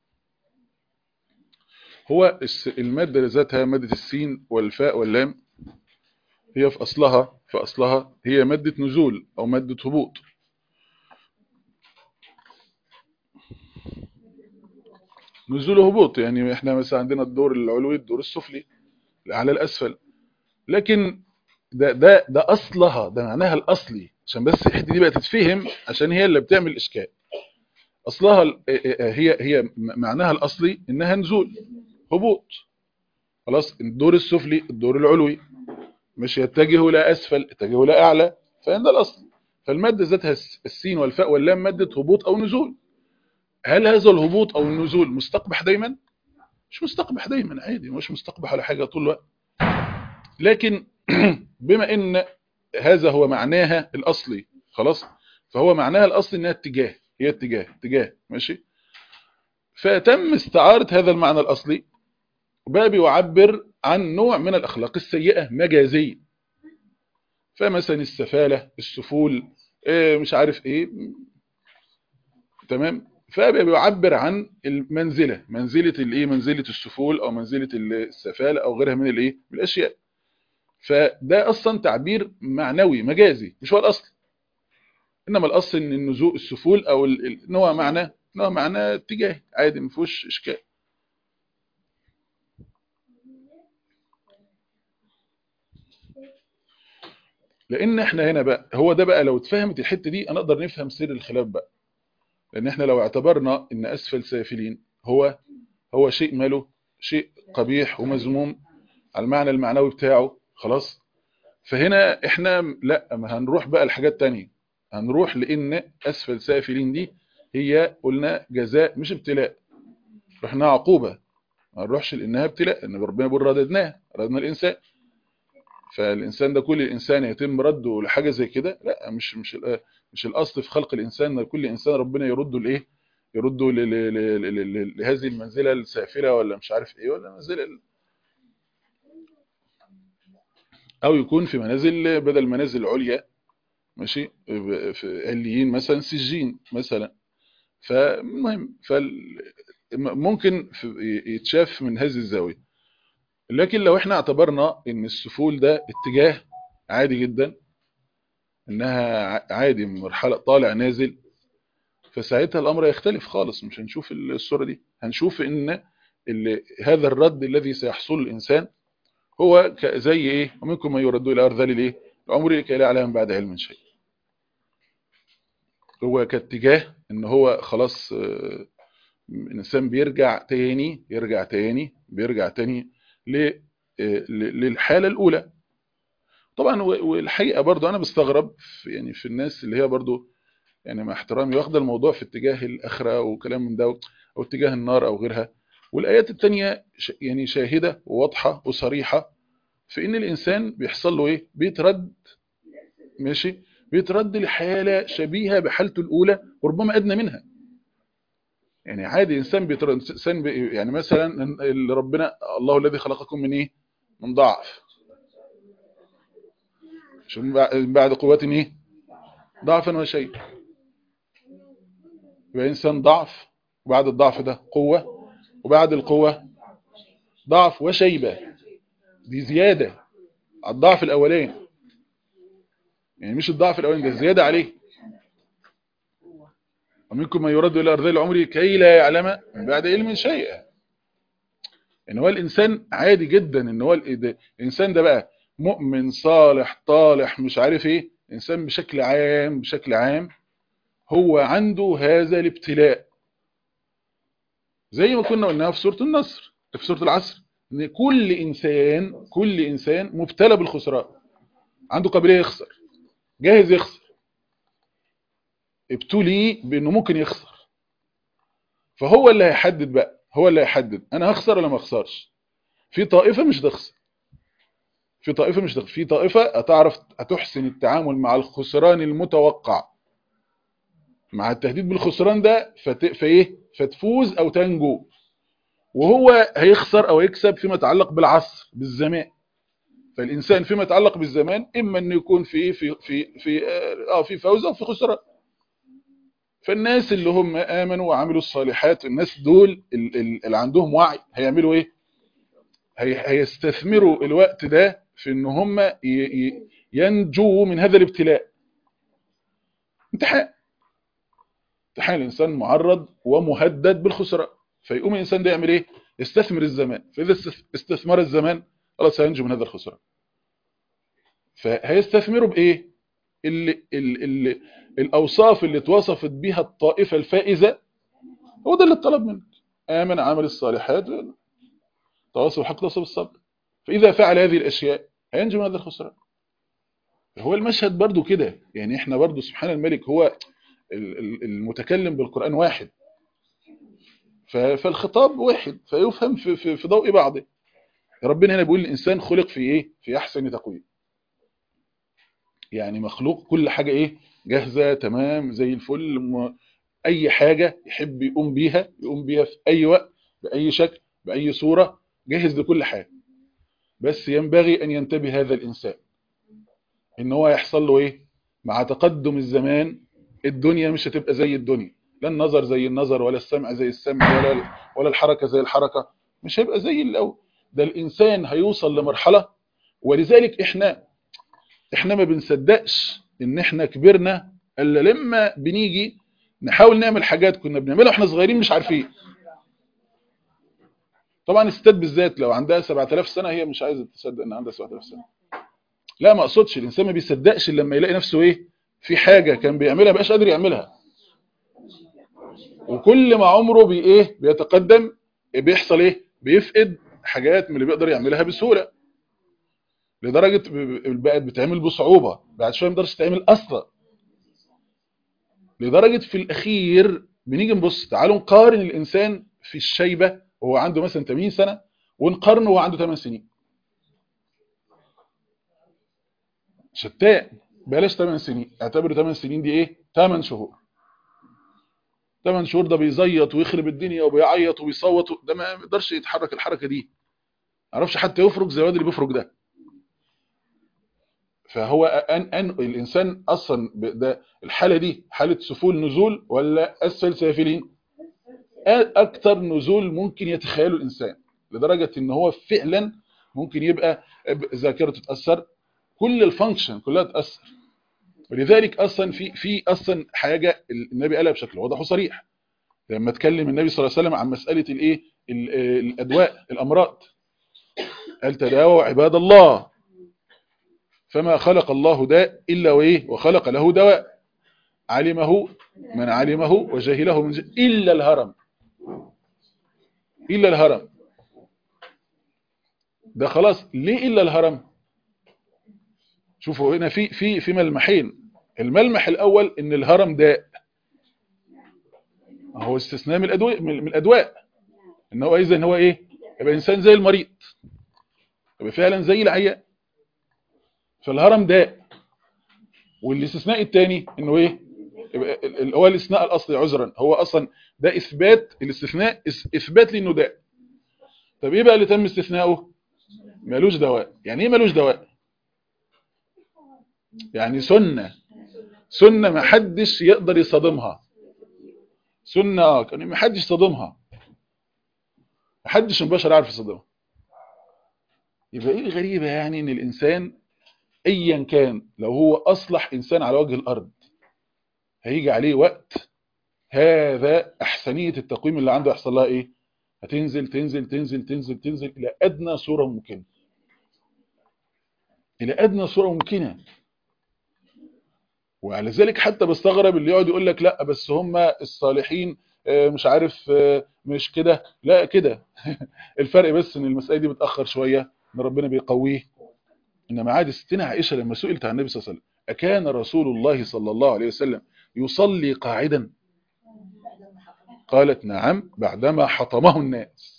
هو الس- المادة ذاتها مادة السين والفاء واللام هي في أصلها في أصلها هي مادة نزول أو مادة هبوط نزول وهبوط يعني احنا مثلا عندنا الدور العلوي الدور السفلي على الأسفل لكن ده ده ده أصلها ده معناها الأصلي عشان بس الحتة دي بقى تتفهم عشان هي اللي بتعمل إشكال أصلها ال- هي هي معناها الأصلي إنها نزول هبوط خلاص الدور السفلي الدور العلوي مش يتجه لا اسفل يتجه لا اعلى فان ده الاصل فالماده ذاتها الس- السين والفاء واللام ماده هبوط او نزول هل هذا الهبوط او النزول مستقبح دايما مش مستقبح دايما عادي مش مستقبح على حاجه طول الوقت لكن بما ان هذا هو معناها الاصلي خلاص فهو معناها الاصلي انها اتجاه هي اتجاه اتجاه ماشي فتم استعاره هذا المعنى الاصلي وبقى بيعبر عن نوع من الأخلاق السيئة مجازيا فمثلا السفالة السفول إيه مش عارف ايه تمام فبقى بيعبر عن المنزلة منزلة الايه منزلة السفول او منزلة السفالة او غيرها من الايه من الاشياء فده اصلا تعبير معنوي مجازي مش هو الاصل انما الاصل ان النزوء السفول او ال- ال- ان هو معنى ان هو معنى اتجاه عادي ما فيهوش اشكال لان احنا هنا بقى هو ده بقى لو اتفهمت الحته دي هنقدر نفهم سر الخلاف بقى لان احنا لو اعتبرنا ان اسفل سافلين هو هو شيء ماله شيء قبيح ومذموم على المعنى المعنوي بتاعه خلاص فهنا احنا لا ما هنروح بقى لحاجات تانية هنروح لان اسفل سافلين دي هي قلنا جزاء مش ابتلاء رحنا عقوبة ما نروحش لانها ابتلاء ان ربنا بيقول رددناه ردنا الانسان فالإنسان ده كل الإنسان يتم رده لحاجة زي كده لا مش مش ال- مش الأصل في خلق الإنسان إن كل إنسان ربنا يرده لإيه يرده ل- ل- ل- ل- ل- لهذه المنزلة السافلة ولا مش عارف إيه ولا منزلة ال- أو يكون في منازل بدل منازل عليا ماشي ب- في عليين مثلا سجين مثلا فالمهم فال ممكن في- يتشاف من هذه الزاوية لكن لو احنا اعتبرنا ان السفول ده اتجاه عادي جدا انها ع- عادي مرحلة طالع نازل فساعتها الامر يختلف خالص مش هنشوف الصورة دي هنشوف ان ال- هذا الرد الذي سيحصل الانسان هو ك- زي ايه ومنكم من يرد الى ارذل الايه العمر لكي لا يعلم بعد علم شيء هو كاتجاه ان هو خلاص آه، الانسان بيرجع تاني يرجع تاني بيرجع تاني ل- آه، ل- للحالة الاولى طبعا و- والحقيقة برضو انا بستغرب في يعني في الناس اللي هي برضو يعني مع احترامي واخده الموضوع في اتجاه الاخره وكلام من ده او اتجاه النار او غيرها والايات التانية ش- يعني شاهده وواضحه وصريحه في ان الانسان بيحصل له ايه بيترد ماشي بيترد لحاله شبيهه بحالته الاولى وربما ادنى منها يعني عادي انسان بيترد انسان بي يعني مثلا اللي ربنا الله الذي خلقكم من ايه من ضعف شو من بع- من بعد قوه ايه ضعفا وشيء يبقى انسان ضعف وبعد الضعف ده قوه وبعد القوه ضعف وشيبه دي زياده على الضعف الاولاني يعني مش الضعف الاولاني ده زياده عليه ومنكم من يرد الى ارذل العمر كي لا يعلم من بعد علم شيئا ان هو الانسان عادي جدا ان هو ال- ده- الانسان ده بقى مؤمن صالح طالح مش عارف ايه انسان بشكل عام بشكل عام هو عنده هذا الابتلاء زي ما كنا قلناها في سوره النصر في سوره العصر ان كل انسان كل انسان مبتلى بالخسران عنده قابليه يخسر جاهز يخسر ابتلي بانه ممكن يخسر فهو اللي هيحدد بقى هو اللي هيحدد انا هخسر ولا ما اخسرش في طائفه مش هتخسر في طائفه مش هتخسر في طائفه هتعرف هتحسن التعامل مع الخسران المتوقع مع التهديد بالخسران ده فت... فايه فتفوز او تنجو وهو هيخسر او يكسب فيما يتعلق بالعصر بالزمان فالانسان فيما يتعلق بالزمان اما انه يكون في في في في اه في فوز او في خسران فالناس اللي هم امنوا وعملوا الصالحات الناس دول ال- ال- اللي عندهم وعي هيعملوا ايه هي هيستثمروا الوقت ده في ان هم ي- ي- ينجوا من هذا الابتلاء امتحان امتحان الانسان معرض ومهدد بالخسران فيقوم الانسان ده يعمل ايه يستثمر الزمان فاذا استث- استثمر الزمان خلاص هينجو من هذا الخسران فهيستثمره بايه اللي اللي اللي الاوصاف اللي اتوصفت بها الطائفه الفائزه هو ده اللي اتطلب منك امن عمل الصالحات تواصل الحق تواصل بالصبر فاذا فعل هذه الاشياء هينجو من هذا الخسران هو المشهد برضو كده يعني احنا برضو سبحان الملك هو ال- ال- المتكلم بالقرآن واحد ف- فالخطاب واحد فيفهم في, في, في ضوء بعضه ربنا هنا بيقول الإنسان خلق في إيه في أحسن تقويم يعني مخلوق كل حاجة إيه جاهزة تمام زي الفل م- أي حاجة يحب يقوم بيها يقوم بيها في أي وقت بأي شكل بأي صورة جاهز لكل حاجة بس ينبغي أن ينتبه هذا الإنسان إن هو يحصل له إيه مع تقدم الزمان الدنيا مش هتبقى زي الدنيا لا النظر زي النظر ولا السمع زي السمع ولا ولا الحركة زي الحركة مش هيبقى زي الأول ده الإنسان هيوصل لمرحلة ولذلك إحنا إحنا ما بنصدقش إن إحنا كبرنا إلا لما بنيجي نحاول نعمل حاجات كنا بنعملها واحنا صغيرين مش عارفين طبعا الستات بالذات لو عندها 7000 سنة هي مش عايزة تصدق إن عندها 7000 سنة لا ما اقصدش الإنسان ما بيصدقش إلا لما يلاقي نفسه إيه في حاجة كان بيعملها بقاش قادر يعملها وكل ما عمره بي ايه بيتقدم بيحصل ايه بيفقد حاجات من اللي بيقدر يعملها بسهولة لدرجة ب- ب- بقت بتعمل بصعوبة بعد شوية ما يقدرش تعمل اصلا لدرجة في الاخير بنيجي نبص تعالوا نقارن الانسان في الشيبة وهو عنده مثلا 80 سنة ونقارنه وهو عنده 8 سنين شتان بلاش 8 سنين اعتبروا 8 سنين دي ايه 8 شهور 8 شهور ده بيزيط ويخرب الدنيا وبيعيط وبيصوت ده ما يقدرش يتحرك الحركة دي ما يعرفش حتى يفرج زي الواد اللي بيفرج ده فهو أن أن الإنسان أصلا ب- ده الحالة دي حالة سفول نزول ولا أسفل سافلين أ- أكتر نزول ممكن يتخيله الإنسان لدرجة إن هو فعلا ممكن يبقى ب- ذاكرته تتأثر كل الفانكشن كلها تتأثر ولذلك أصلا في في أصلا حاجة النبي قالها بشكل واضح وصريح لما اتكلم النبي صلى الله عليه وسلم عن مسألة الإيه ال- الأدواء الأمراض قال تداووا عباد الله فما خلق الله داء إلا وإيه وخلق له دواء علمه من علمه وجهله من جهل إلا الهرم إلا الهرم ده خلاص ليه إلا الهرم شوفوا هنا في في في ملمحين الملمح الأول إن الهرم داء هو استثناء من الادواء من الادواء ان هو اذا هو ايه يبقى انسان زي المريض يبقى فعلا زي العيان فالهرم داء والاستثناء الثاني انه ايه يبقى اللي هو الاستثناء الاصلي عذرا هو اصلا ده اثبات الاستثناء اثبات لانه داء طب ايه بقى اللي تم استثناؤه ملوش دواء يعني ايه ملوش دواء يعني سنه سنه ما حدش يقدر يصادمها سنه اه كان ما حدش يصادمها ما حدش من البشر عارف يصادمها يبقى ايه الغريبه يعني ان الانسان ايا كان لو هو اصلح انسان على وجه الارض هيجي عليه وقت هذا احسنيه التقويم اللي عنده يحصل لها ايه هتنزل تنزل تنزل تنزل تنزل الى ادنى صوره ممكنه الى ادنى صوره ممكنه وعلى ذلك حتى بستغرب اللي يقعد يقول لك لا بس هم الصالحين مش عارف مش كده لا كده الفرق بس ان المسألة دي بتأخر شوية ان ربنا بيقويه انما عاد ستنا عائشة لما سئلت عن النبي صلى الله عليه وسلم أكان رسول الله صلى الله عليه وسلم يصلي قاعدا قالت نعم بعدما حطمه الناس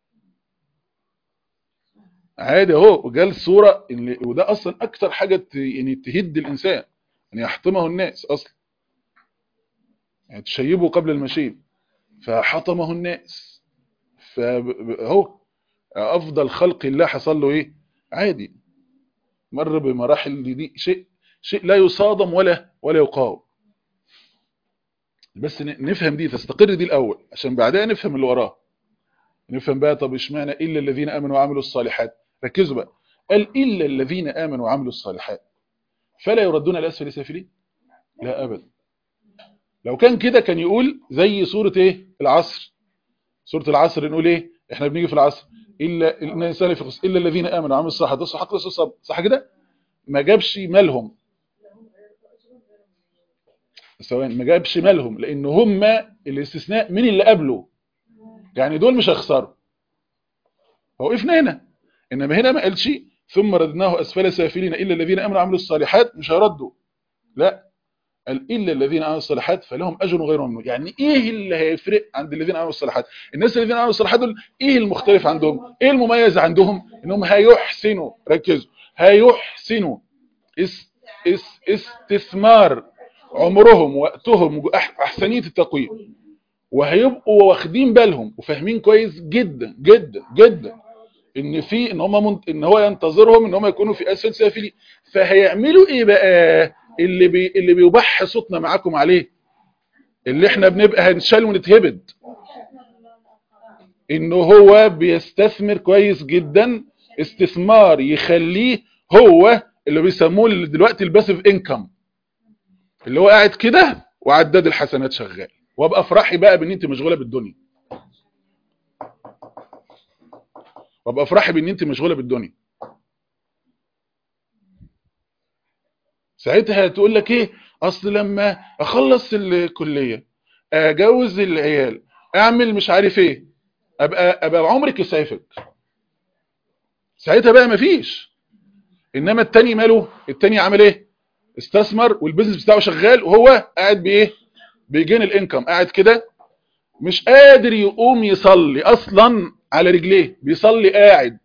عادي اهو وجال صورة وده اصلا اكتر حاجة يعني تهد الانسان ان يحطمه الناس اصلا يعني تشيبه قبل المشيب فحطمه الناس فهو افضل خلق الله حصل له ايه عادي مر بمراحل دي شيء شيء لا يصادم ولا ولا يقاوم بس نفهم دي تستقر دي الاول عشان بعدها نفهم اللي وراه نفهم بقى طب اشمعنى الا الذين امنوا وعملوا الصالحات ركزوا بقى قال الا الذين امنوا وعملوا الصالحات فلا يردون الاسفل سافلين لا ابدا لو كان كده كان يقول زي سورة ايه العصر سورة العصر نقول ايه احنا بنيجي في العصر الا الانسان في الا الذين امنوا وعملوا الصالحات ده صح صح كده ما جابش مالهم ثواني ما جابش مالهم لان هم الاستثناء من اللي قبله يعني دول مش هيخسروا فوقفنا هنا انما هنا ما قالش ثم ردناه اسفل سافلين الا الذين امنوا وعملوا الصالحات مش هيردوا لا قال الا الذين عملوا الصالحات فلهم اجر غير ممنون يعني ايه اللي هيفرق عند الذين عملوا الصالحات الناس الذين عملوا الصالحات دول ايه المختلف عندهم ايه المميز عندهم انهم هيحسنوا ركزوا هيحسنوا اس اس استثمار عمرهم وقتهم احسنيه التقويم وهيبقوا واخدين بالهم وفاهمين كويس جدا جدا جدا ان في ان هم منت... ان هو ينتظرهم ان هم يكونوا في اسفل سافلين فهيعملوا ايه بقى اللي بي... اللي بيبح صوتنا معاكم عليه اللي احنا بنبقى هنشال ونتهبد انه هو بيستثمر كويس جدا استثمار يخليه هو اللي بيسموه دلوقتي الباسيف انكم اللي هو قاعد كده وعداد الحسنات شغال وابقى افرحي بقى بان انت مشغوله بالدنيا وابقى افرحي بان انت مشغوله بالدنيا ساعتها تقول لك ايه اصل لما اخلص الكليه اجوز العيال اعمل مش عارف ايه ابقى ابقى عمرك يسعفك ساعتها بقى مفيش انما التاني ماله التاني عمل ايه استثمر والبيزنس بتاعه شغال وهو قاعد بايه بيجين الانكم قاعد كده مش قادر يقوم يصلي اصلا على رجليه بيصلي قاعد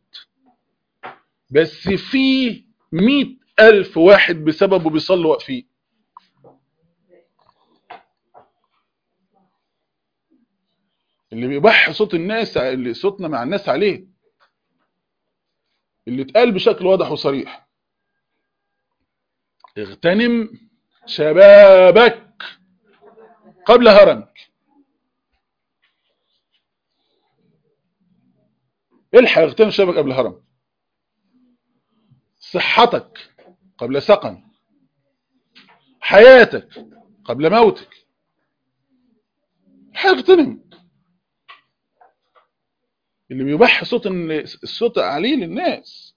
بس في مئة ألف واحد بسببه بيصلوا واقفين اللي بيبح صوت الناس اللي صوتنا مع الناس عليه اللي اتقال بشكل واضح وصريح اغتنم شبابك قبل هرمك الحق اغتنم شبابك قبل هرمك صحتك قبل سقم حياتك قبل موتك اغتنم اللي بيبح صوت الصوت عليه للناس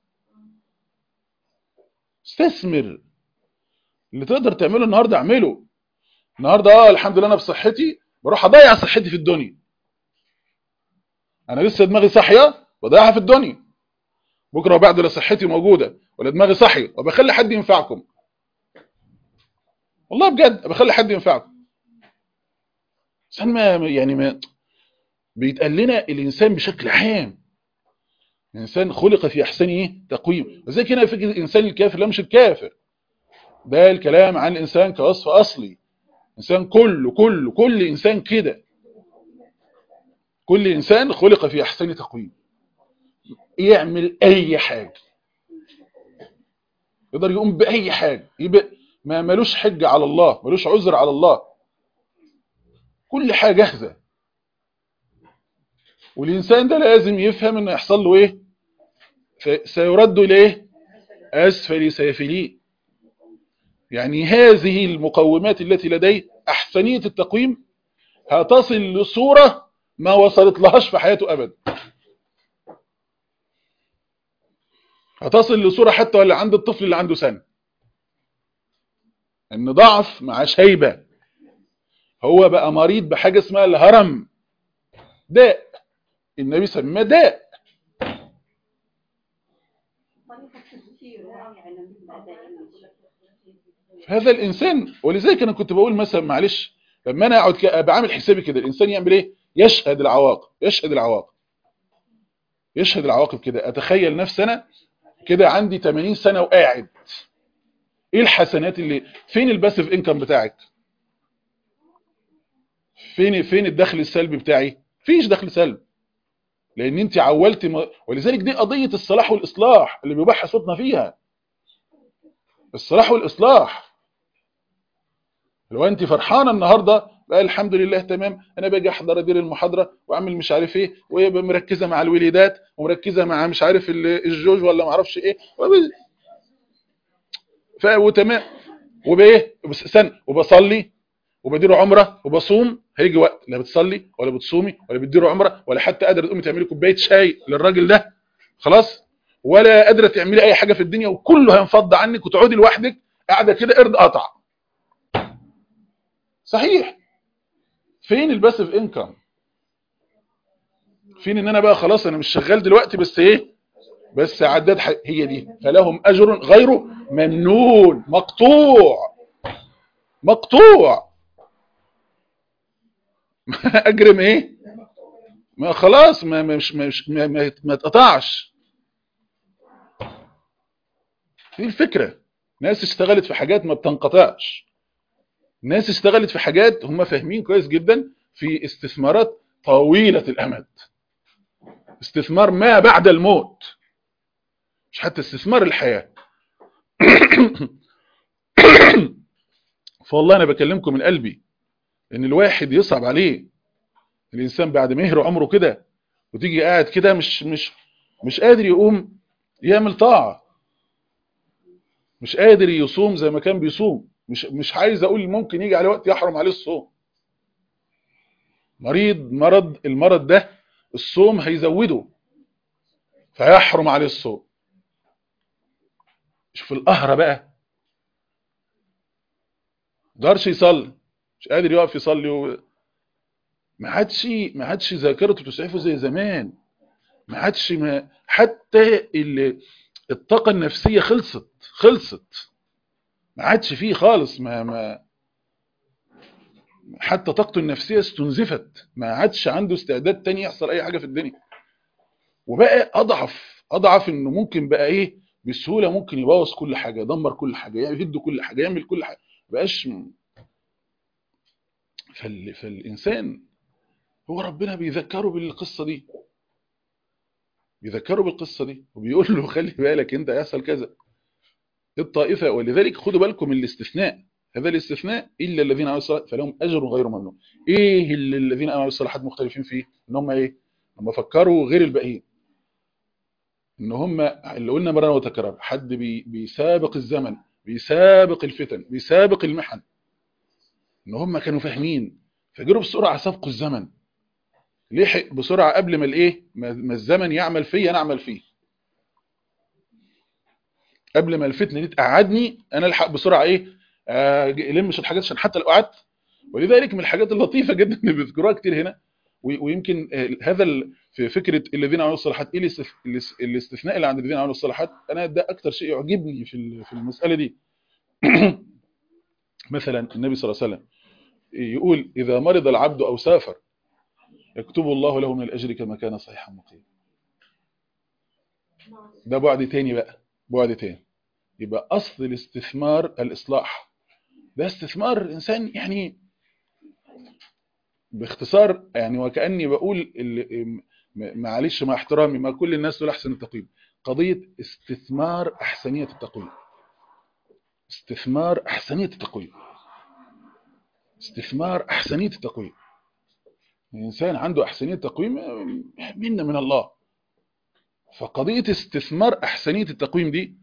استثمر اللي تقدر تعمله النهارده اعمله النهارده اه الحمد لله انا بصحتي بروح اضيع صحتي في الدنيا انا لسه دماغي صاحيه بضيعها في الدنيا بكره وبعد لا صحتي موجوده ولا دماغي صاحيه وبخلي حد ينفعكم والله بجد بخلي حد ينفعكم الانسان ما يعني ما بيتقال لنا الانسان بشكل عام الانسان خلق في احسن ايه تقويم وزي كده فكره الانسان الكافر لا مش الكافر ده الكلام عن الانسان كوصف اصلي انسان كله كله كل انسان كده كل انسان خلق في احسن تقويم يعمل اي حاجه يقدر يقوم باي حاجه يبقى ما ملوش حجه على الله ملوش عذر على الله كل حاجه جاهزه والإنسان ده لازم يفهم إنه يحصل له إيه سيرد إليه أسفل سافلين يعني هذه المقومات التي لديه أحسنية التقويم هتصل لصورة ما وصلت لهاش في حياته أبدا هتصل لصورة حتى ولا عند الطفل اللي عنده سنة إن ضعف مع شيبة هو بقى مريض بحاجة اسمها الهرم داء النبي سماه داء هذا الإنسان ولذلك أنا كنت بقول مثلا معلش لما أنا أقعد بعمل حسابي كده الإنسان يعمل إيه يشهد العواقب يشهد العواقب يشهد العواقب كده أتخيل نفسي أنا كده عندي 80 سنة وقاعد إيه الحسنات اللي فين الباسيف انكم بتاعك فين فين الدخل السلبي بتاعي فيش دخل سلبي لان انت عولتي م... ولذلك دي قضية الصلاح والاصلاح اللي بيباح صوتنا فيها الصلاح والاصلاح لو انت فرحانة النهاردة بقى الحمد لله تمام انا باجي احضر ادير المحاضرة واعمل مش عارف ايه ويبقى مركزة مع الوليدات ومركزة مع مش عارف الجوج ولا ما اعرفش ايه وب... ف... وتمام وبايه استنى وبصلي وبدير عمره وبصوم هيجي وقت لا بتصلي ولا بتصومي ولا بتديروا عمره ولا حتى قادره تقومي تعملي كوبايه شاي للراجل ده خلاص ولا قادره تعملي اي حاجه في الدنيا وكله هينفض عنك وتقعدي لوحدك قاعده كده قرد قطع صحيح فين الباسيف انكم فين ان انا بقى خلاص انا مش شغال دلوقتي بس ايه بس عداد هي دي فلهم اجر غير ممنون مقطوع مقطوع اجرم ايه ما خلاص ما مش مش ما, ما, ما اتقطعش دي الفكره ناس اشتغلت في حاجات ما بتنقطعش ناس اشتغلت في حاجات هم فاهمين كويس جدا في استثمارات طويله الامد استثمار ما بعد الموت مش حتى استثمار الحياه فوالله انا بكلمكم من قلبي ان الواحد يصعب عليه الانسان بعد ما يهرى عمره كده وتيجي قاعد كده مش مش مش قادر يقوم يعمل طاعه مش قادر يصوم زي ما كان بيصوم مش مش عايز اقول ممكن يجي على وقت يحرم عليه الصوم مريض مرض المرض ده الصوم هيزوده فيحرم عليه الصوم شوف القهرة بقى قدرش يصلي مش قادر يقف يصلي و... ما عادش ما عادش ذاكرته تسعفه زي زمان ما عادش ما حتى ال... الطاقة النفسية خلصت خلصت ما عادش فيه خالص ما ما حتى طاقته النفسية استنزفت ما عادش عنده استعداد تاني يحصل اي حاجة في الدنيا وبقى اضعف اضعف انه ممكن بقى ايه بسهولة ممكن يبوظ كل حاجة يدمر كل حاجة يهد كل حاجة يعمل كل حاجة بقاش فال... فالإنسان هو ربنا بيذكره بالقصة دي بيذكره بالقصة دي وبيقول له خلي بالك انت هيحصل كذا الطائفة ولذلك خدوا بالكم من الاستثناء هذا الاستثناء إلا الذين عملوا الصلاة فلهم أجر غير ممنون إيه اللي الذين عملوا الصلاحات مختلفين فيه إن هم إيه هم فكروا غير الباقيين إن هم اللي قلنا مرة وتكرار حد بي بيسابق الزمن بيسابق الفتن بيسابق المحن إن هم كانوا فاهمين فجروا بسرعة سابقوا الزمن لحق بسرعة قبل ما الايه ما الزمن يعمل فيه انا اعمل فيه قبل ما الفتنه دي تقعدني انا الحق بسرعه ايه الم شويه حاجات عشان حتى لو قعدت ولذلك من الحاجات اللطيفه جدا اللي بيذكروها كتير هنا ويمكن هذا في فكره الذين عملوا الصالحات ايه الاستثناء اللي عند الذين عملوا الصالحات انا ده اكتر شيء يعجبني في في المساله دي مثلا النبي صلى الله عليه وسلم يقول إذا مرض العبد أو سافر يكتب الله له من الأجر كما كان صحيحا مقيما ده بعد تاني بقى بعد تاني يبقى أصل الاستثمار الإصلاح ده استثمار إنسان يعني باختصار يعني وكأني بقول اللي م- معلش مع احترامي ما كل الناس دول أحسن التقويم قضية استثمار أحسنية التقويم استثمار أحسنية التقويم استثمار أحسنية التقويم الإنسان عنده أحسنية تقويم منا من الله فقضية استثمار أحسنية التقويم دي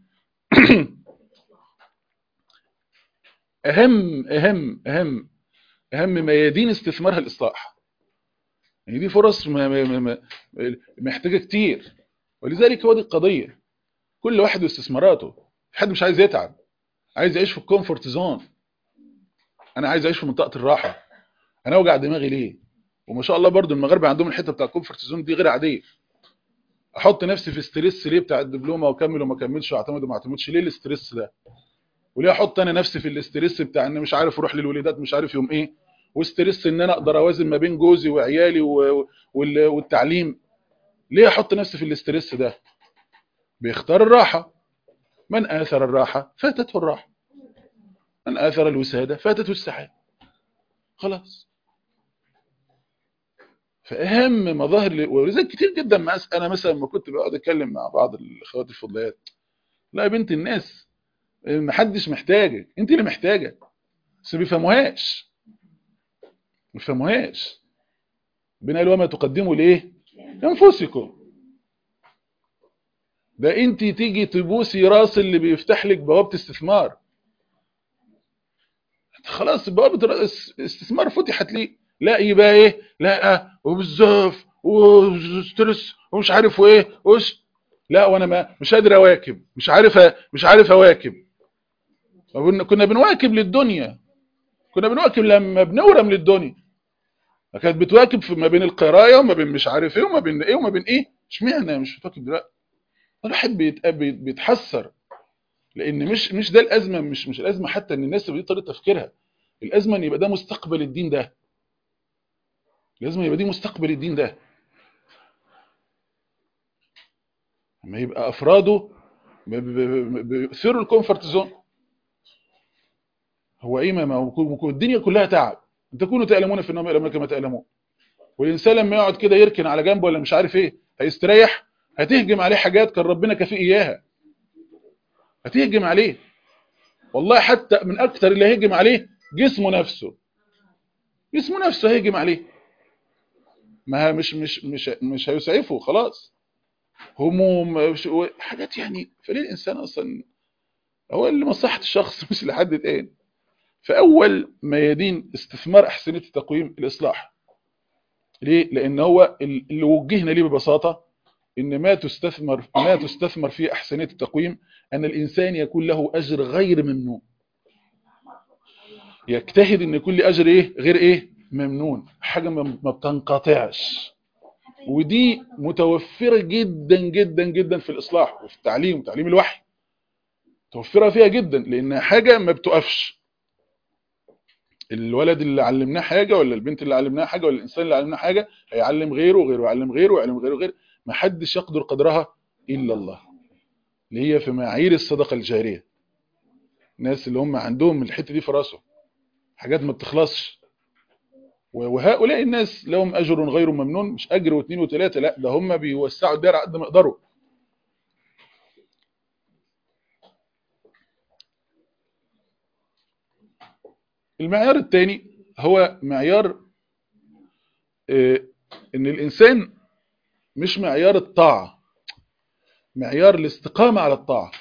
أهم أهم أهم أهم ميادين استثمارها الإصلاح يعني دي فرص ما- ما- ما- ما- محتاجة كتير ولذلك هو دي القضية كل واحد واستثماراته في حد مش عايز يتعب عايز يعيش في الكومفورت زون أنا عايز أعيش في منطقة الراحة أنا أوجع دماغي ليه وما شاء الله برضو المغاربة عندهم الحتة بتاع الكومفورت زون دي غير عادية احط نفسي في ستريس ليه بتاع الدبلومه واكمل وما اكملش واعتمد وما اعتمدش ليه الاستريس ده وليه احط انا نفسي في الاستريس بتاع ان مش عارف اروح للوليدات مش عارف يوم ايه واستريس ان انا اقدر اوازن ما بين جوزي وعيالي و- وال- والتعليم ليه احط نفسي في الاستريس ده بيختار الراحه من اثر الراحه فاتته الراحه من اثر الوساده فاتته السعاده خلاص فاهم مظاهر ل- ولذلك كتير جدا ما أس- انا مثلا لما كنت بقعد اتكلم مع بعض الاخوات الفضليات لا يا بنت الناس محدش محتاجك انت اللي محتاجه بس ما بيفهموهاش ما بيفهموهاش ربنا قال وما تقدموا لايه لانفسكم ده انت تيجي تبوسي راس اللي بيفتح لك بوابه استثمار خلاص بوابه الرأس- استثمار فتحت ليه لا يبقى ايه لا وبالزاف وستريس ومش عارف وايه وش لا وانا ما مش قادر اواكب مش عارف أ- مش عارف اواكب كنا كنا بنواكب للدنيا كنا بنواكب لما بنورم للدنيا كانت بتواكب في ما بين القرايه وما بين مش عارف ايه وما بين ايه وما بين ايه اشمعنى مش بتواكب دلوقتي الواحد بيت- بيت- بيتحسر لان مش مش ده الازمه مش مش الازمه حتى ان الناس دي طريقه تفكيرها الازمه ان يبقى ده مستقبل الدين ده لازم يبقى دي مستقبل الدين ده لما يبقى افراده ب- ب- ب- بيؤثروا الكومفورت زون هو ايه ما ما هو الدنيا كلها تعب ان تكونوا تألمون في النوم يألمون كما تألمون والانسان لما يقعد كده يركن على جنبه ولا مش عارف ايه هيستريح هتهجم عليه حاجات كان ربنا كافيه اياها هتهجم عليه والله حتى من اكتر اللي هيهجم عليه جسمه نفسه جسمه نفسه هيهجم عليه ما مش مش مش مش هيسعفه خلاص هموم مش- حاجات يعني فليه الانسان اصلا هو اللي مصلحه الشخص مش لحد تاني فاول ميادين استثمار احسنيه التقويم الاصلاح ليه لان هو اللي وجهنا ليه ببساطه ان ما تستثمر ما تستثمر في احسنيه التقويم ان الانسان يكون له اجر غير ممنون يجتهد ان يكون لي اجر ايه غير ايه ممنون حاجه ما ما بتنقطعش ودي متوفره جدا جدا جدا في الاصلاح وفي التعليم وتعليم الوحي متوفره فيها جدا لانها حاجه ما بتقفش الولد اللي علمناه حاجه ولا البنت اللي علمناها حاجه ولا الانسان اللي علمناه حاجه هيعلم غيره وغيره يعلم غيره ويعلم غيره وغيره ما حدش يقدر قدرها الا الله اللي هي في معايير الصدقه الجاريه الناس اللي هم عندهم الحته دي في راسهم حاجات ما بتخلصش و- وهؤلاء الناس لهم اجر غير ممنون مش اجر واثنين وثلاثه لا ده هم بيوسعوا الدائره قد ما يقدروا المعيار الثاني هو معيار آه، ان الانسان مش معيار الطاعه معيار الاستقامه على الطاعه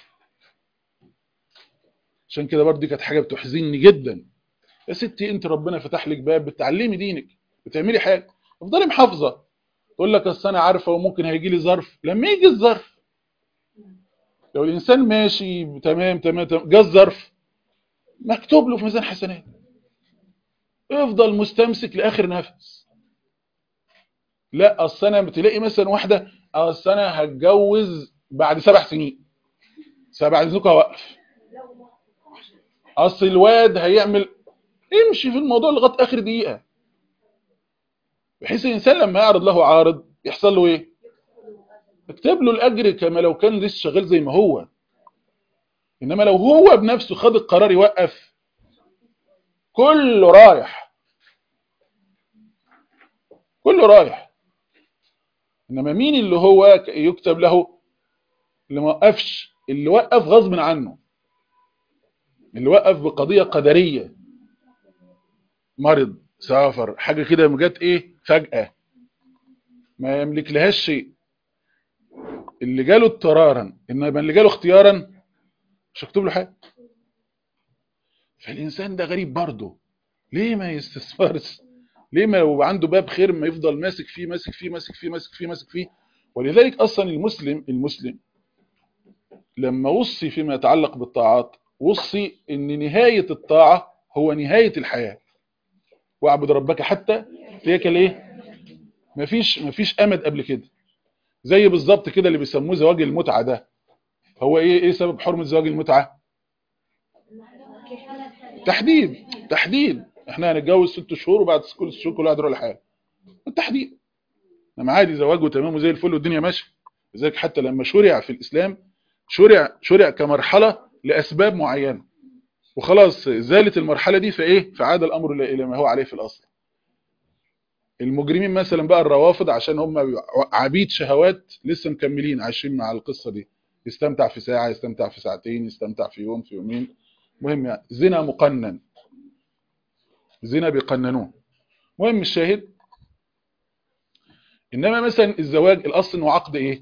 عشان كده برضه دي كانت حاجه بتحزنني جدا يا ستي انت ربنا فتح لك باب بتعلمي دينك بتعملي حاجه افضلي محافظه تقول لك اصل انا عارفه وممكن هيجي لي ظرف لما يجي الظرف لو الانسان ماشي تمام تمام تمام جه الظرف مكتوب له في ميزان حسنات افضل مستمسك لاخر نفس لا اصل انا بتلاقي مثلا واحده اصل انا هتجوز بعد سبع سنين سبع سنين هوقف اصل الواد هيعمل امشي في الموضوع لغايه اخر دقيقه بحيث الانسان لما يعرض له عارض يحصل له ايه اكتب له الاجر كما لو كان لسه شغال زي ما هو انما لو هو بنفسه خد القرار يوقف كله رايح كله رايح انما مين اللي هو يكتب له اللي ما وقفش اللي وقف غصب عنه اللي وقف بقضية قدرية مرض سافر حاجة كده جت ايه فجأة ما يملك لهاش شيء اللي جاله اضطرارا انما اللي جاله اختيارا مش هكتب له حاجة فالإنسان ده غريب برضه ليه ما يستثمرش ليه ما لو عنده باب خير ما يفضل ماسك فيه ماسك فيه ماسك فيه ماسك فيه ماسك فيه ولذلك أصلا المسلم المسلم لما وصي فيما يتعلق بالطاعات وصي ان نهاية الطاعة هو نهاية الحياة واعبد ربك حتى تلك الايه مفيش مفيش امد قبل كده زي بالظبط كده اللي بيسموه زواج المتعة ده هو ايه ايه سبب حرمة زواج المتعة تحديد تحديد احنا هنتجوز ست شهور وبعد كل ست شهور كل واحد يروح لحاله التحديد انما عادي زواجه تمام وزي الفل والدنيا ماشيه لذلك حتى لما شرع في الاسلام شرع شرع كمرحله لاسباب معينه وخلاص زالت المرحله دي فايه فعاد الامر الى ما هو عليه في الاصل المجرمين مثلا بقى الروافض عشان هم عبيد شهوات لسه مكملين عايشين مع القصه دي يستمتع في ساعه يستمتع في ساعتين يستمتع في يوم في يومين مهم يعني زنا مقنن زنا بيقننوه مهم الشاهد انما مثلا الزواج الاصل انه عقد ايه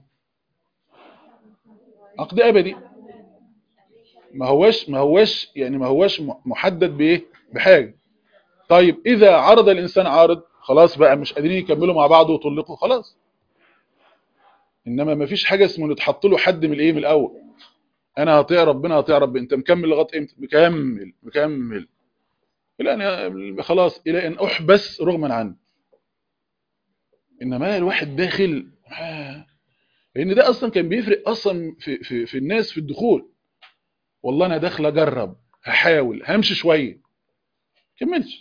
عقد ابدي ما هوش ما هوش يعني ما هوش محدد بايه بحاجه طيب اذا عرض الانسان عارض خلاص بقى مش قادرين يكملوا مع بعض وطلقوا خلاص انما ما فيش حاجه اسمه نتحط له حد من الايه من الاول انا هطيع ربنا هطيع ربنا انت مكمل لغايه امتى مكمل مكمل الى ان خلاص الى ان احبس رغما عني انما الواحد داخل لان ده اصلا كان بيفرق اصلا في في في الناس في الدخول والله انا داخل اجرب هحاول همشي شويه كملش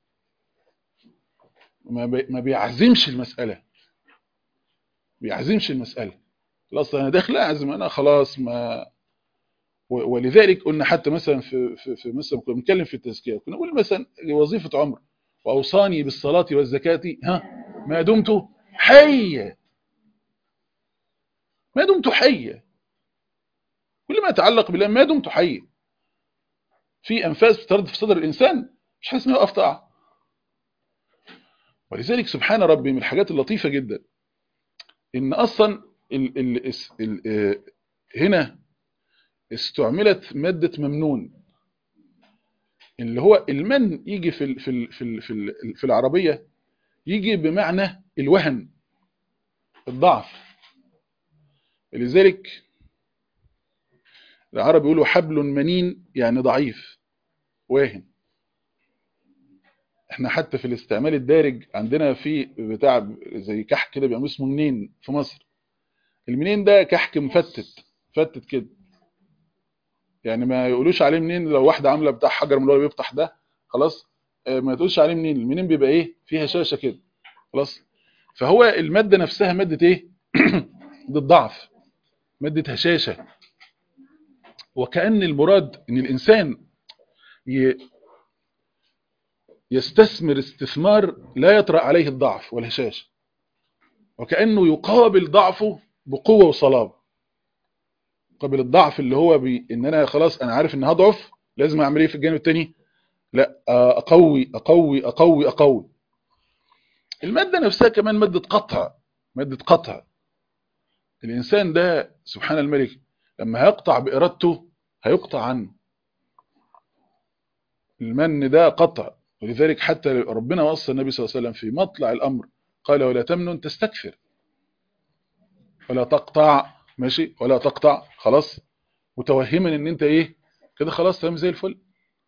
ما بي ما بيعزمش المساله بيعزمش المساله اصلا انا داخل اعزم انا خلاص ما ولذلك قلنا حتى مثلا في في, في مثلا كنا بنتكلم في التزكيه كنا نقول مثلا وظيفه عمر واوصاني بالصلاه والزكاه ها ما دمت حيا ما دمت حيا كل ما يتعلق بالله ما دمت حيا في انفاس بترد في صدر الانسان مش حاسس انه يقف طاعه ولذلك سبحان ربي من الحاجات اللطيفه جدا ان اصلا ال ال ال ال هنا استعملت ماده ممنون اللي هو المن يجي في ال في ال في ال في, ال في العربيه يجي بمعنى الوهن الضعف لذلك العرب يقولوا حبل منين يعني ضعيف واهن احنا حتى في الاستعمال الدارج عندنا في بتاع زي كحك كده بيعملوا اسمه منين في مصر المنين ده كحك مفتت فتت كده يعني ما يقولوش عليه منين لو واحده عامله بتاع حجر من اللي هو بيفتح ده خلاص ما تقولش عليه منين المنين بيبقى ايه فيها شاشه كده خلاص فهو الماده نفسها ماده ايه ضد الضعف ماده هشاشه وكأن المراد ان الانسان يستثمر استثمار لا يطرأ عليه الضعف والهشاش وكأنه يقابل ضعفه بقوة وصلابة قابل الضعف اللي هو بي ان انا خلاص انا عارف ان هضعف لازم اعمل ايه في الجانب التاني لا اقوي اقوي اقوي اقوي المادة نفسها كمان مادة قطع مادة قطع الانسان ده سبحان الملك لما هيقطع بإرادته هيقطع عنه المن ده قطع ولذلك حتى ربنا وصى النبي صلى الله عليه وسلم في مطلع الأمر قال ولا تمنن تستكثر ولا تقطع ماشي ولا تقطع خلاص متوهما ان انت ايه كده خلاص تمام زي الفل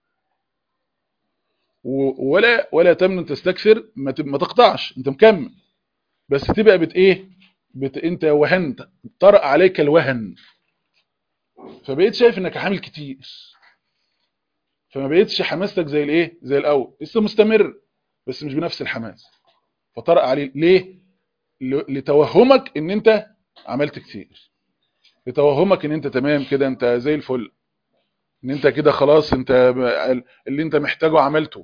ولا ولا تمنن تستكثر ما تقطعش انت مكمل بس تبقى بت ايه بت انت وهنت طرأ عليك الوهن فبقيت شايف انك حامل كتير فما بقتش حماستك زي الايه زي الاول لسه مستمر بس مش بنفس الحماس فطرأ عليه ليه ل- لتوهمك ان انت عملت كتير لتوهمك ان انت تمام كده انت زي الفل ان انت كده خلاص انت ب- اللي انت محتاجه عملته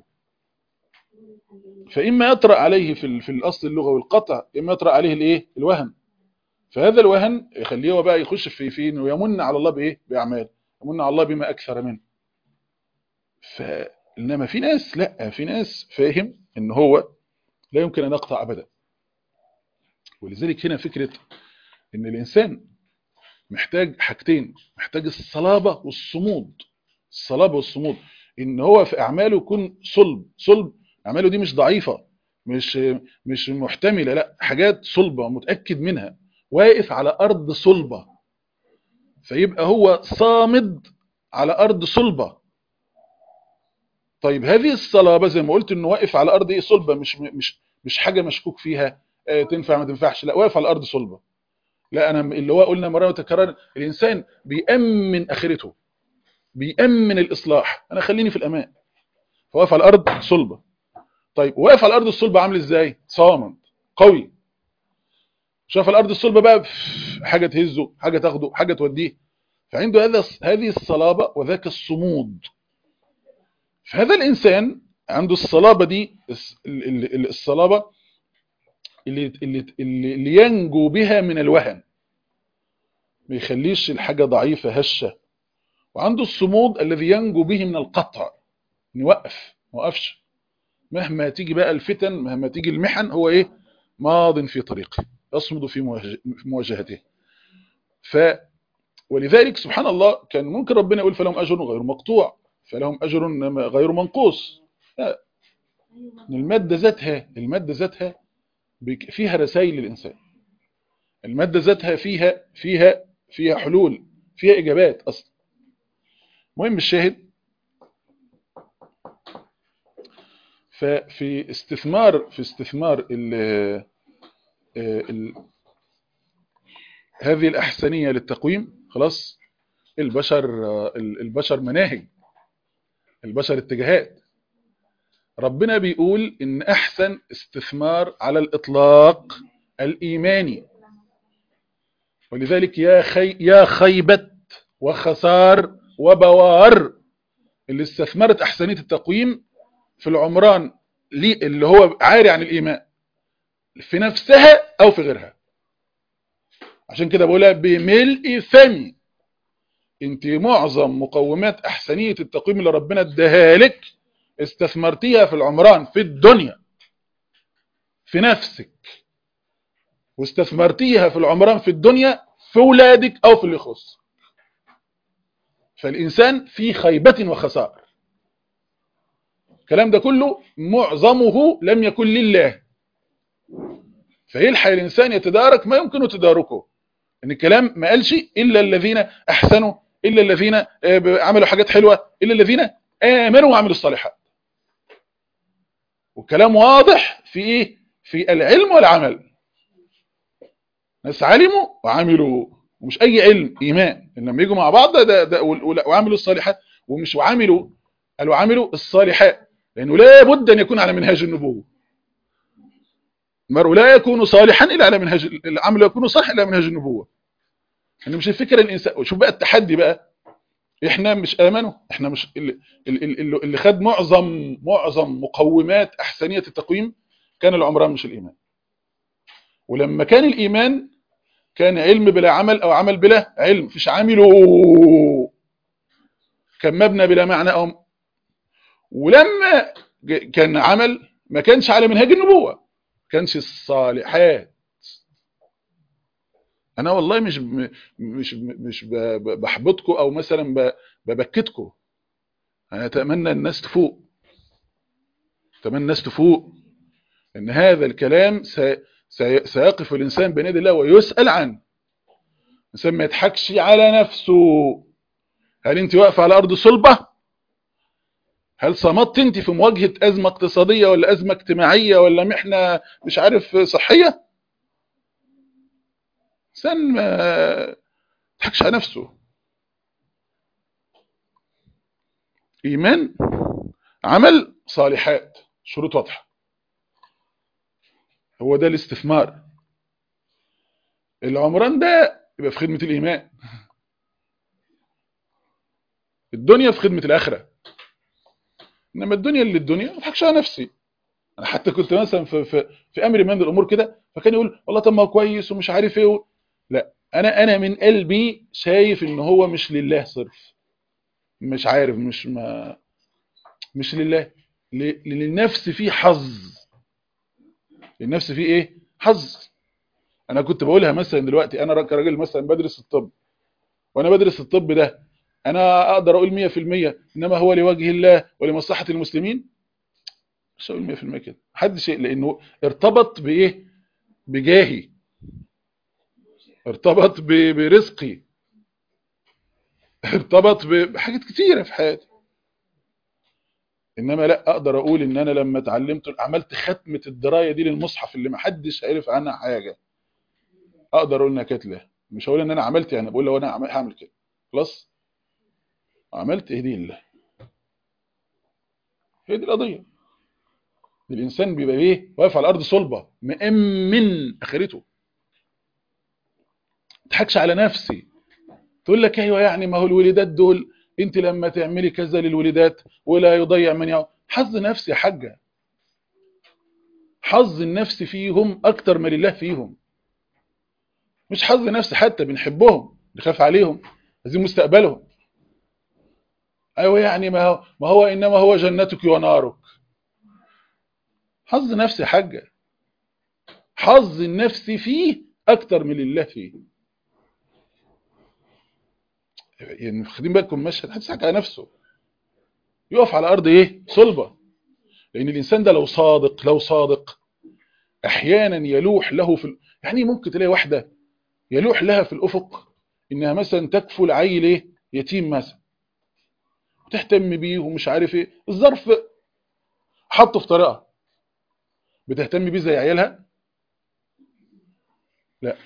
فاما يطرأ عليه في ال- في الاصل اللغوي القطع اما يطرأ عليه الايه الوهن فهذا الوهن يخليه هو بقى يخش في في انه يمن على الله بايه باعمال يمن على الله بما اكثر منه فانما في ناس لا في ناس فاهم ان هو لا يمكن ان يقطع ابدا ولذلك هنا فكره ان الانسان محتاج حاجتين محتاج الصلابه والصمود الصلابه والصمود ان هو في اعماله يكون صلب صلب اعماله دي مش ضعيفه مش مش محتمله لا حاجات صلبه متاكد منها واقف على ارض صلبه فيبقى هو صامد على ارض صلبه طيب هذه الصلابه زي ما قلت انه واقف على ارض ايه صلبه مش مش مش حاجه مشكوك فيها آه، تنفع ما تنفعش لا واقف على ارض صلبه لا انا اللي هو قلنا مره وتكرر الانسان بيامن اخرته بيامن الاصلاح انا خليني في الامان فواقف على الارض صلبه طيب واقف على الارض الصلبه عامل ازاي صامد قوي شاف الارض الصلبه بقى بف- حاجه تهزه حاجه تاخده حاجه توديه فعنده هذا هذه الصلابه وذاك الصمود فهذا الانسان عنده الصلابه دي الس- ال- ال- ال- الصلابه اللي اللي اللي اللي ينجو بها من الوهن ما يخليش الحاجه ضعيفه هشه وعنده الصمود الذي ينجو به من القطع نوقف ما وقفش مهما تيجي بقى الفتن مهما تيجي المحن هو ايه ماض في طريقه يصمد في مواجه- في مواجهته ف ولذلك سبحان الله كان ممكن ربنا يقول فلهم اجر غير مقطوع فلهم اجر غير منقوص لا الماده ذاتها الماده ذاتها بك- فيها رسائل للانسان الماده ذاتها فيها فيها فيها حلول فيها اجابات اصلا مهم الشاهد ففي استثمار في استثمار ال ال هذه الأحسنية للتقويم خلاص البشر البشر مناهج البشر اتجاهات ربنا بيقول إن أحسن استثمار على الإطلاق الإيماني ولذلك يا خي يا خيبة وخسار وبوار اللي استثمرت أحسنية التقويم في العمران لي- اللي هو عاري عن الإيمان في نفسها أو في غيرها عشان كده بقولها بملء فمي انت معظم مقومات أحسنية التقويم اللي ربنا اداها لك استثمرتيها في العمران في الدنيا في نفسك واستثمرتيها في العمران في الدنيا في ولادك أو في اللي يخص فالإنسان في خيبة وخسار الكلام ده كله معظمه لم يكن لله فيلحق الإنسان يتدارك ما يمكن تداركه ان الكلام ما قالش إلا الذين أحسنوا إلا الذين آه، عملوا حاجات حلوة إلا الذين آمنوا وعملوا الصالحات والكلام واضح في إيه في العلم والعمل ناس علموا وعملوا ومش أي علم إيمان إن لما يجوا مع بعض ده, ده, ده وعملوا الصالحات ومش وعملوا قالوا عملوا الصالحات لأنه لا بد أن يكون على منهاج النبوة المرء لا يكون صالحا إلا على منهاج العمل يكون صالحا إلا منهاج النبوة إن مش الفكرة الإنسان شوف بقى التحدي بقى إحنا مش آمنوا إحنا مش اللي, اللي, اللي خد معظم معظم مقومات أحسنية التقويم كان العمران مش الإيمان ولما كان الإيمان كان علم بلا عمل أو عمل بلا علم فيش عاملوا كان مبنى بلا معنى أو ولما كان عمل ما كانش على منهاج النبوة كانش الصالحات انا والله مش مش مش بحبطكم او مثلا ببكتكم انا اتمنى الناس تفوق اتمنى الناس تفوق ان هذا الكلام سيقف الانسان بين يدي الله ويسال عنه الانسان ما يضحكش على نفسه هل انت واقفه على ارض صلبه هل صمدت انت في مواجهة ازمة اقتصادية ولا ازمة اجتماعية ولا محنة مش عارف صحية انسان ما تحكش على نفسه ايمان عمل صالحات شروط واضحه هو ده الاستثمار العمران ده يبقى في خدمه الايمان الدنيا في خدمه الاخره انما الدنيا اللي الدنيا ما اضحكش على نفسي انا حتى كنت مثلا في في, في امر من الامور كده فكان يقول والله طب ما هو كويس ومش عارف ايه و... لا انا انا من قلبي شايف ان هو مش لله صرف مش عارف مش ما مش لله ل- للنفس فيه حظ النفس فيه ايه حظ انا كنت بقولها مثلا دلوقتي انا كراجل مثلا بدرس الطب وانا بدرس الطب ده انا اقدر اقول 100% انما هو لوجه الله ولمصلحه المسلمين مش هقول 100% كده محدش لانه ارتبط بايه بجاهي ارتبط ب- برزقي ارتبط بحاجات كتيره في حياتي انما لا اقدر اقول ان انا لما اتعلمت عملت ختمه الدرايه دي للمصحف اللي ما حدش عرف عنها حاجه اقدر اقول انها كانت له مش هقول ان انا عملت يعني بقول لو انا عم- هعمل كده خلاص عملت ايه دي لله هي دي القضيه الانسان بيبقى ايه واقف على الارض صلبه مأمن اخرته ما تضحكش على نفسي تقول لك ايوه يعني ما هو الوليدات دول انت لما تعملي كذا للوليدات ولا يضيع من يعود حظ نفسي يا حاجه حظ النفس فيهم اكتر ما لله فيهم مش حظ نفسي حتى بنحبهم نخاف عليهم عايزين مستقبلهم ايوه يعني ما هو ما هو انما هو جنتك ونارك حظ نفسي يا حاجه حظ النفس فيه اكتر من لله فيه يعني واخدين بالكم مشهد هتضحك على نفسه يقف على ارض ايه صلبه لان الانسان ده لو صادق لو صادق احيانا يلوح له في ال... يعني ممكن تلاقي واحده يلوح لها في الافق انها مثلا تكفل عيل ايه يتيم مثلا وتهتم بيه ومش عارف ايه الظرف حطه في طريقها بتهتم بيه زي عيالها لا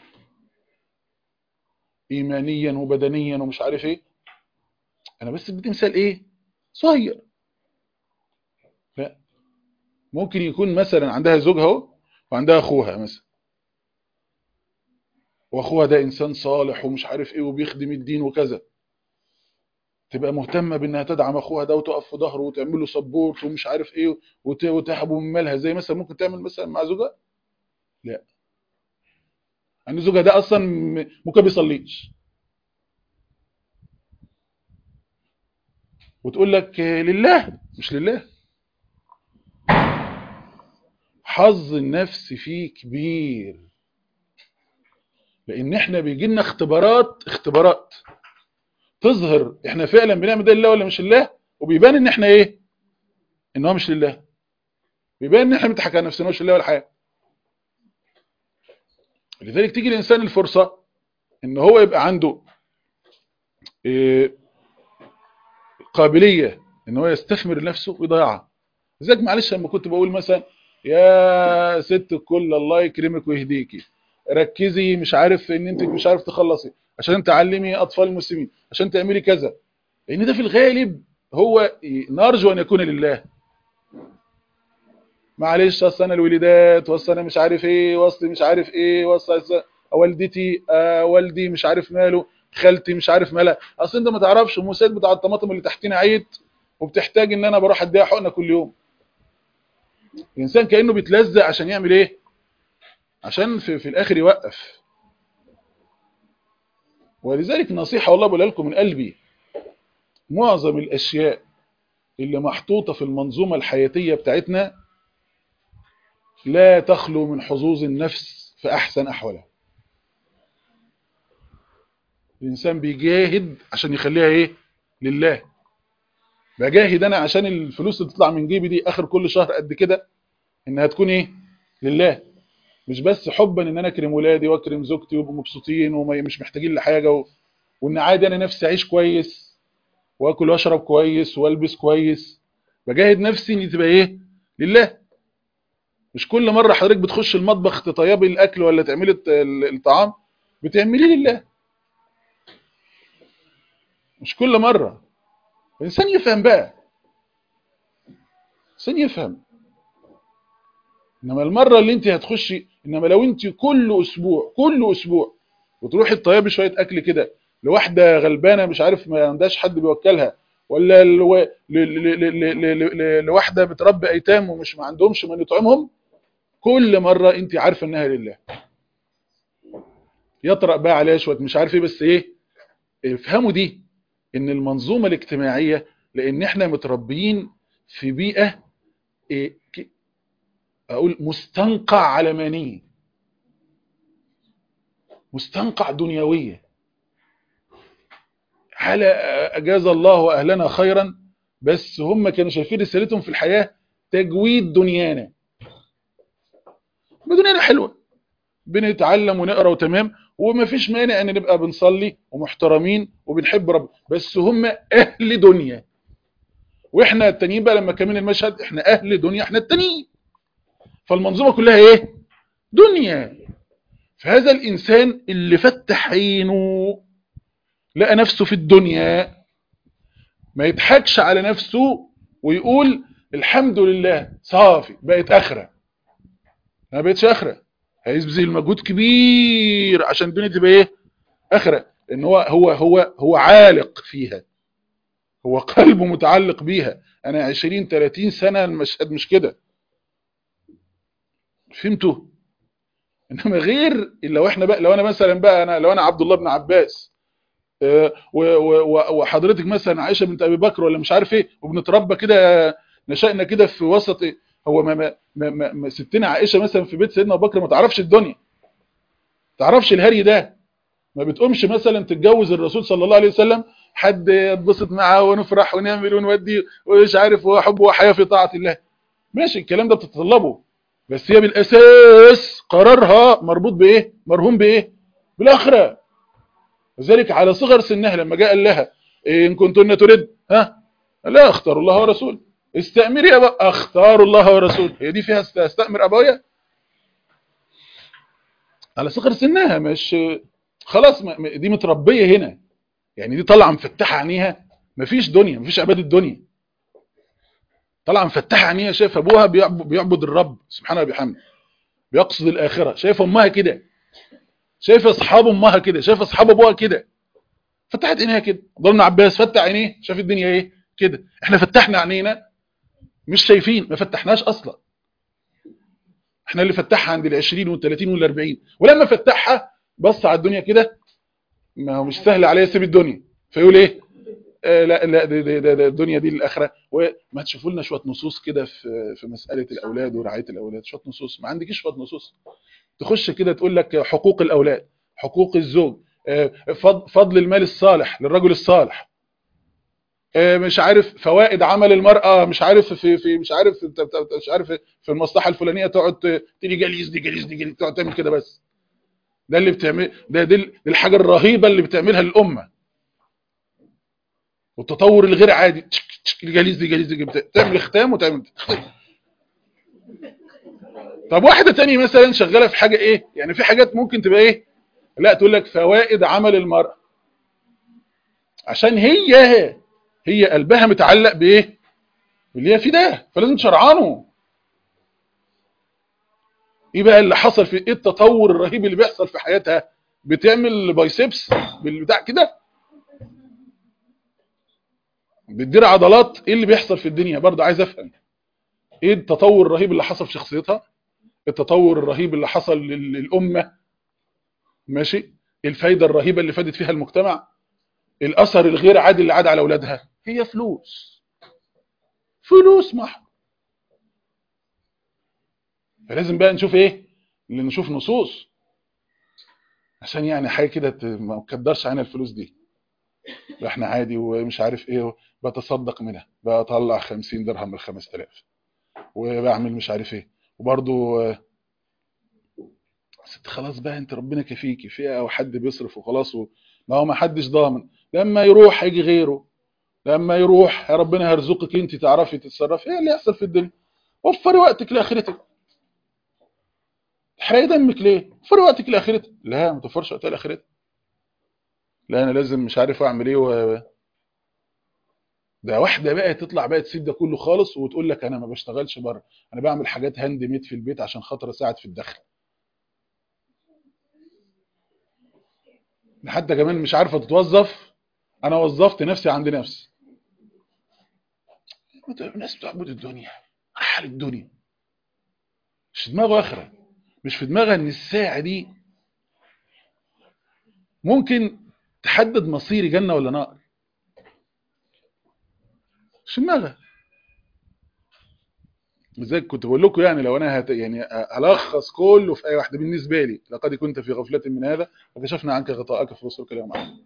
ايمانيا وبدنيا ومش عارف ايه انا بس بدي مثال ايه صغير لا ممكن يكون مثلا عندها زوجها اهو وعندها اخوها مثلا واخوها ده انسان صالح ومش عارف ايه وبيخدم الدين وكذا تبقى مهتمه بانها تدعم اخوها ده وتقف في ظهره وتعمل له سبورت ومش عارف ايه وت- وتحبه من مالها زي مثلا ممكن تعمل مثلا مع زوجها لا يعني زوجها ده اصلا م- ممكن بيصليش وتقول لك آه، لله مش لله حظ النفس فيه كبير لان احنا بيجي لنا اختبارات اختبارات تظهر احنا فعلا بنعمل ده لله ولا مش لله وبيبان ان احنا ايه ان هو مش لله بيبان ان احنا بنضحك على نفسنا مش لله ولا حاجه لذلك تيجي الانسان الفرصه ان هو يبقى عنده إيه قابليه ان هو يستثمر نفسه ويضيعها لذلك معلش لما كنت بقول مثلا يا ست الكل الله يكرمك ويهديكي ركزي مش عارف ان انت مش عارف تخلصي عشان تعلمي اطفال المسلمين عشان تعملي كذا لان ده في الغالب هو نرجو ان يكون لله معلش اصل انا الوليدات واصل انا مش عارف ايه واصل مش عارف ايه واصل أصل والدتي آه والدي مش عارف ماله خالتي مش عارف مالها اصل انت ما تعرفش ام سيد بتاع الطماطم اللي تحتنا عيت وبتحتاج ان انا بروح اديها حقنه كل يوم الانسان كانه بيتلزق عشان يعمل ايه عشان في, في الاخر يوقف ولذلك نصيحه والله بقولها لكم من قلبي معظم الاشياء اللي محطوطه في المنظومه الحياتيه بتاعتنا لا تخلو من حظوظ النفس في احسن احوالها الانسان بيجاهد عشان يخليها ايه لله بجاهد انا عشان الفلوس اللي تطلع من جيبي دي اخر كل شهر قد كده انها تكون ايه لله مش بس حبا ان انا اكرم ولادي واكرم زوجتي ويبقوا مبسوطين ومش محتاجين لحاجه و... وان عادي انا نفسي اعيش كويس واكل واشرب كويس والبس كويس بجاهد نفسي ان تبقى ايه لله مش كل مره حضرتك بتخش المطبخ تطيبي الاكل ولا تعملي الط- ال- الطعام بتعمليه لله مش كل مره الانسان يفهم بقى عشان يفهم انما المره اللي انت هتخشي انما لو انت كل اسبوع كل اسبوع وتروحي تطيبي شويه اكل كده لواحده غلبانه مش عارف ما عندهاش حد بيوكلها ولا لو... ل... ل... ل... ل... ل... لواحده بتربي ايتام ومش ما عندهمش من يطعمهم كل مره انت عارفه انها لله يطرق بقى عليها شويه مش عارف ايه بس ايه افهموا دي ان المنظومه الاجتماعيه لان احنا متربيين في بيئه إيه ك- اقول مستنقع علمانيه مستنقع دنيويه على اجاز الله اهلنا خيرا بس هم كانوا شايفين رسالتهم في الحياه تجويد دنيانا دنيانا حلوه بنتعلم ونقرا وتمام وما فيش مانع ان نبقى بنصلي ومحترمين وبنحب رب بس هم اهل دنيا واحنا التانيين بقى لما كمان المشهد احنا اهل دنيا احنا التانيين فالمنظومه كلها ايه دنيا فهذا الانسان اللي فتح عينه لقى نفسه في الدنيا ما يضحكش على نفسه ويقول الحمد لله صافي بقت اخره ما بقتش اخره هيبذل مجهود كبير عشان الدنيا تبقى ايه اخره ان هو هو هو هو عالق فيها هو قلبه متعلق بيها انا 20 30 سنه المشهد مش كده فهمتوا انما غير لو احنا بقى لو انا مثلا بقى انا لو انا عبد الله بن عباس آه، و- و- و- وحضرتك مثلا عائشه بنت ابي بكر ولا مش عارف ايه وبنتربى كده نشأنا كده في وسط إيه؟ هو ما ما ما ما ما ستنا عائشه مثلا في بيت سيدنا ابو بكر ما تعرفش الدنيا ما تعرفش الهري ده ما بتقومش مثلا تتجوز الرسول صلى الله عليه وسلم حد يتبسط معاه ونفرح ونعمل ونودي ومش عارف وحب وحياه في طاعه الله ماشي الكلام ده بتتطلبه بس هي بالاساس قرارها مربوط بايه مرهون بايه بالاخره وذلك على صغر سنها لما جاء قال لها إيه ان كنتن تريد ها لا اختار الله ورسوله استأمري أبا اختار الله ورسوله هي دي فيها است- استأمر ابويا على صغر سنها مش خلاص ما- ما- دي متربيه هنا يعني دي طالعه مفتحه عينيها مفيش دنيا مفيش عباده الدنيا طالعه مفتحه عينيها شايف ابوها بيعب- بيعبد الرب سبحانه وبحمده بيقصد الاخره شايف امها كده شايف اصحاب امها كده شايف اصحاب ابوها كده فتحت عينيها كده عبد الله بن عباس فتح عينيه شاف الدنيا ايه كده احنا فتحنا عينينا مش شايفين ما فتحناش اصلا احنا اللي فتحها عند ال 20 وال 30 وال 40 ولما فتحها بص على الدنيا كده ما هو مش سهل عليه يسيب الدنيا فيقول ايه آه لا لا ده ده ده ده الدنيا دي الاخره وما تشوفوا لنا شويه نصوص كده في في مساله الاولاد ورعايه الاولاد شويه نصوص ما عندكيش شويه نصوص تخش كده تقول لك حقوق الاولاد حقوق الزوج آه، فض- فضل المال الصالح للرجل الصالح آه، مش عارف فوائد عمل المرأة مش عارف في في مش عارف انت- انت- انت مش عارف في المصلحة الفلانية تقعد ت- تيجي جليس دي جليس دي جليس تقعد تعمل كده بس ده اللي بتعمل ده دي ال- دي الحاجة الرهيبة اللي بتعملها الأمة والتطور الغير عادي تشك تشك جليس دي جليس دي جليس. تعمل ختام وتعمل طب واحدة تانية مثلا شغالة في حاجة ايه يعني في حاجات ممكن تبقى ايه لا تقول لك فوائد عمل المرأة عشان هي هي قلبها متعلق بايه اللي هي في ده فلازم تشرعنه ايه بقى اللي حصل في ايه التطور الرهيب اللي بيحصل في حياتها بتعمل بايسبس بالبتاع كده بتدير عضلات ايه اللي بيحصل في الدنيا برضه عايز افهم ايه التطور الرهيب اللي حصل في شخصيتها التطور الرهيب اللي حصل لل- للامه ماشي الفايده الرهيبه اللي فادت فيها المجتمع الاثر الغير عادي اللي عاد على اولادها هي فلوس فلوس محض فلازم بقى نشوف ايه اللي نشوف نصوص عشان يعني حاجه كده ت- ما نقدرش علينا الفلوس دي احنا عادي ومش عارف ايه بتصدق منها بطلع 50 درهم من 5000 وبعمل مش عارف ايه وبرضو آه، ست خلاص بقى انت ربنا كفيكي فيها او حد بيصرف وخلاص و... ما هو ما حدش ضامن لما يروح هيجي غيره لما يروح يا ربنا هيرزقك انت تعرفي تتصرفي ايه اللي يحصل في الدنيا وفري وقتك لاخرتك تحرقي دمك ليه وفري وقتك لاخرتك لا ما توفرش وقتها لاخرتك لا انا لازم مش عارف اعمل ايه و... ده واحده بقى تطلع بقى تسيب ده كله خالص وتقول لك انا ما بشتغلش بره انا بعمل حاجات هاند ميد في البيت عشان خاطر اساعد في الدخل حتى كمان مش عارفه تتوظف انا وظفت نفسي عند نفسي الناس بتعبد الدنيا احل الدنيا مش في دماغه اخره مش في دماغها ان الساعه دي ممكن تحدد مصيري جنه ولا نار مش في دماغها لذلك كنت بقول لكم يعني لو انا هت يعني الخص كله في اي واحده بالنسبه لي لقد كنت في غفله من هذا وكشفنا عنك غطاءك في رسلك اليوم عنه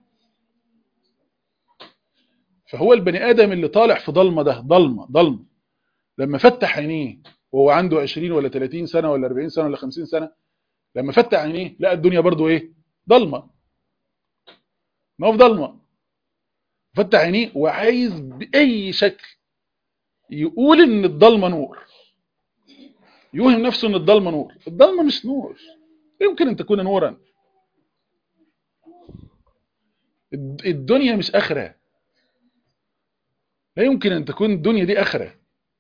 فهو البني ادم اللي طالع في ضلمه ده ضلمه ضلمه لما فتح عينيه وهو عنده 20 ولا 30 سنه ولا 40 سنه ولا 50 سنه لما فتح عينيه لقى الدنيا برضو ايه ضلمه ما هو في ضلمه فتح عينيه وعايز باي شكل يقول ان الضلمه نور يوهم نفسه ان الضلمه نور الضلمه مش نور يمكن ان تكون نورا الدنيا مش اخره لا يمكن ان تكون الدنيا دي اخره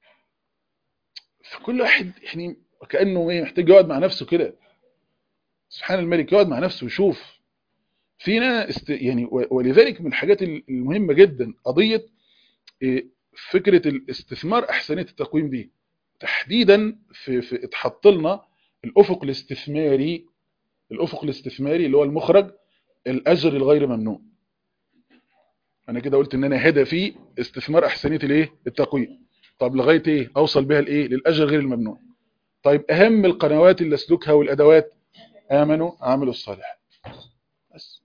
فكل واحد يعني كانه ايه محتاج يقعد مع نفسه كده سبحان الملك يقعد مع نفسه ويشوف فينا است يعني ولذلك من الحاجات المهمه جدا قضيه فكره الاستثمار احسنيه التقويم دي تحديدا في, في اتحط لنا الافق الاستثماري الافق الاستثماري اللي هو المخرج الاجر الغير ممنوع انا كده قلت ان انا هدفي استثمار احسنيه الايه التقويم طب لغايه ايه اوصل بها لايه للاجر غير الممنوع طيب اهم القنوات اللي اسلكها والادوات امنوا عملوا الصالح بس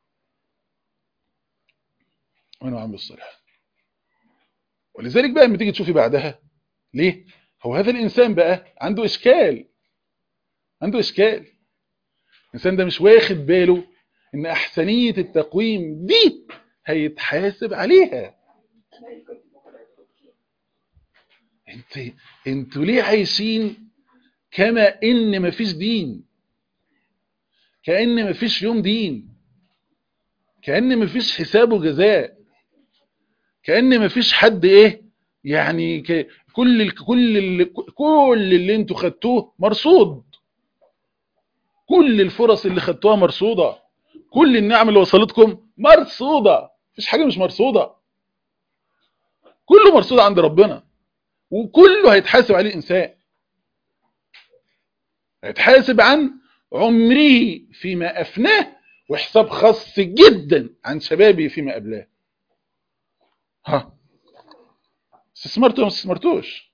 امنوا عملوا الصالح ولذلك بقى لما تيجي تشوفي بعدها ليه هو هذا الانسان بقى عنده اشكال عنده اشكال الانسان ده مش واخد باله ان احسنيه التقويم دي هيتحاسب عليها انت انتوا ليه عايشين كما ان مفيش دين كأن مفيش يوم دين كأن مفيش حساب وجزاء كأن مفيش حد ايه يعني ك... كل ال... كل ال... كل اللي انتوا خدتوه مرصود كل الفرص اللي خدتوها مرصوده كل النعم اللي وصلتكم مرصوده مفيش حاجه مش مرصوده كله مرصود عند ربنا وكله هيتحاسب عليه الانسان هيتحاسب عن عمره فيما افناه وحساب خاص جدا عن شبابه فيما قبلاه ها استثمرته ولا ما استثمرتوش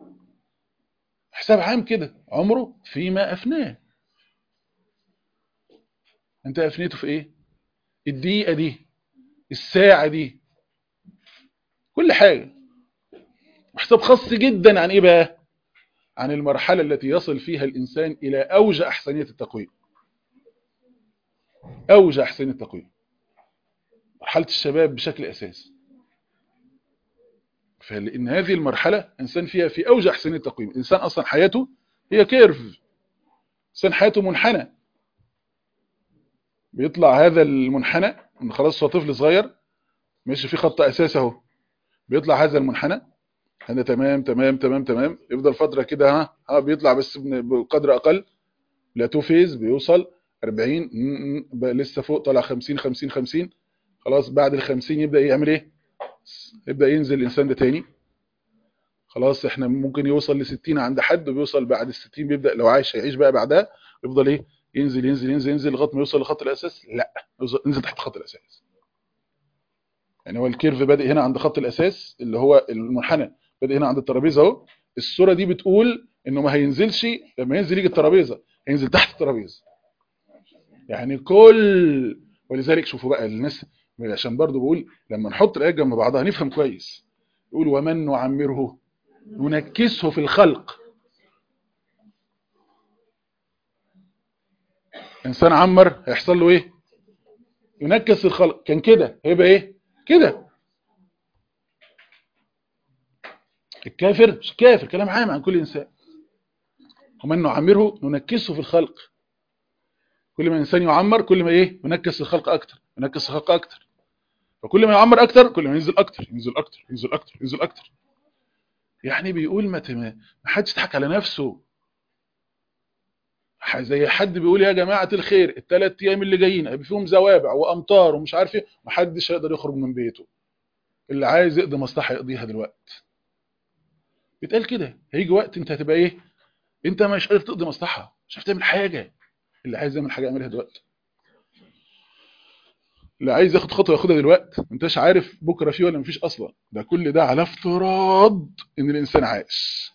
حساب عام كده عمره فيما افناه انت افنيته في ايه الدقيقه دي الساعه دي كل حاجه وحساب خاص جدا عن ايه بقى عن المرحله التي يصل فيها الانسان الى اوج احسنيه التقويم اوج احسنيه التقويم مرحله الشباب بشكل اساسي فلان هذه المرحله انسان فيها في اوج احسنيه التقويم الانسان اصلا حياته هي كيرف انسان حياته منحنى بيطلع هذا المنحنى ان خلاص هو طفل صغير ماشي في خط اساسي اهو بيطلع هذا المنحنى هذا تمام تمام تمام تمام يفضل فتره كده ها ها بيطلع بس بقدر اقل بلاتو فيز بيوصل 40 لسه فوق طالع 50 50 50 خلاص بعد ال 50 يبدا يعمل ايه يبدا ينزل الانسان ده تاني خلاص احنا ممكن يوصل ل 60 عند حد وبيوصل بعد ال 60 بيبدا لو عايش هيعيش بقى بعدها يفضل ايه ينزل ينزل ينزل ينزل لغايه ما يوصل لخط الاساس لا ينزل تحت خط الاساس يعني هو الكيرف بادئ هنا عند خط الاساس اللي هو المنحنى بادئ هنا عند الترابيزه اهو الصوره دي بتقول انه ما هينزلش لما ينزل يجي الترابيزه هينزل تحت الترابيزه يعني كل ولذلك شوفوا بقى الناس عشان برضو بقول لما نحط الايات جنب بعضها نفهم كويس يقول ومن نعمره ننكسه في الخلق انسان عمر هيحصل له ايه ينكس الخلق كان كده هيبقى ايه كده الكافر مش كافر كلام عام عن كل انسان ومن نعمره ننكسه في الخلق كل ما الانسان يعمر كل ما ايه ينكس الخلق اكتر ينكس الخلق اكتر فكل ما يعمر اكتر كل ما ينزل اكتر ينزل اكتر ينزل اكتر ينزل اكتر يعني بيقول ما تم- ما حدش يضحك على نفسه ح- زي حد بيقول يا جماعه الخير الثلاث ايام اللي جايين هيبقى فيهم زوابع وامطار ومش عارف ايه ما حدش هيقدر يخرج من بيته اللي عايز يقضي مصلحه يقضيها دلوقتي بيتقال كده هيجي وقت انت هتبقى ايه انت مش قادر تقضي مصلحه مش عارف تعمل حاجه اللي عايز يعمل حاجه يعملها دلوقتي اللي عايز ياخد خطوه ياخدها دلوقتي ما انتش عارف بكره فيه ولا مفيش اصلا ده كل ده على افتراض ان الانسان عايش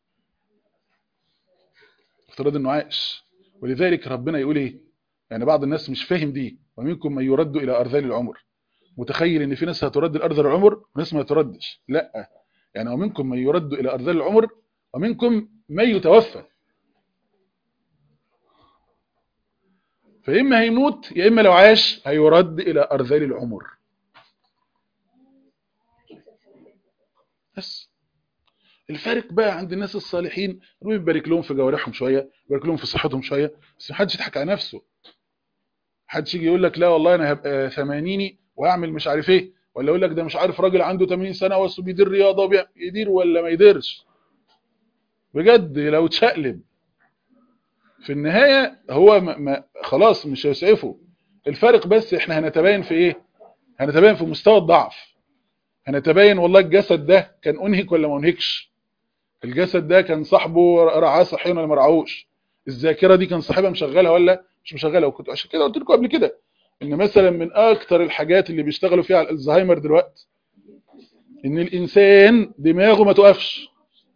افتراض انه عايش ولذلك ربنا يقول ايه يعني بعض الناس مش فاهم دي ومنكم من يرد الى ارذال العمر متخيل ان في ناس هترد لارذل العمر وناس ما تردش لا يعني ومنكم من يرد الى ارذال العمر ومنكم من يتوفى فاما هيموت يا اما لو عاش هيرد الى ارذال العمر بس الفارق بقى عند الناس الصالحين ربنا يبارك لهم في جوارحهم شويه يبارك لهم في صحتهم شويه بس ما حدش يضحك على نفسه حدش يجي يقول لك لا والله انا هبقى ثمانيني واعمل مش عارف ايه ولا يقول لك ده مش عارف راجل عنده 80 سنه بس بيدير رياضه وبيع- يدير ولا ما يديرش بجد لو اتشقلب في النهايه هو ما ما خلاص مش هيسعفه الفرق بس احنا هنتباين في ايه هنتباين في مستوى الضعف هنتباين والله الجسد ده كان انهك ولا ما انهكش الجسد ده كان صاحبه رعاه صحيا ولا ما رعاهوش الذاكره دي كان صاحبها مشغلها ولا مش مشغلها وكنت عشان كده قلت لكم قبل كده ان مثلا من اكتر الحاجات اللي بيشتغلوا فيها على الزهايمر دلوقتي ان الانسان دماغه ما توقفش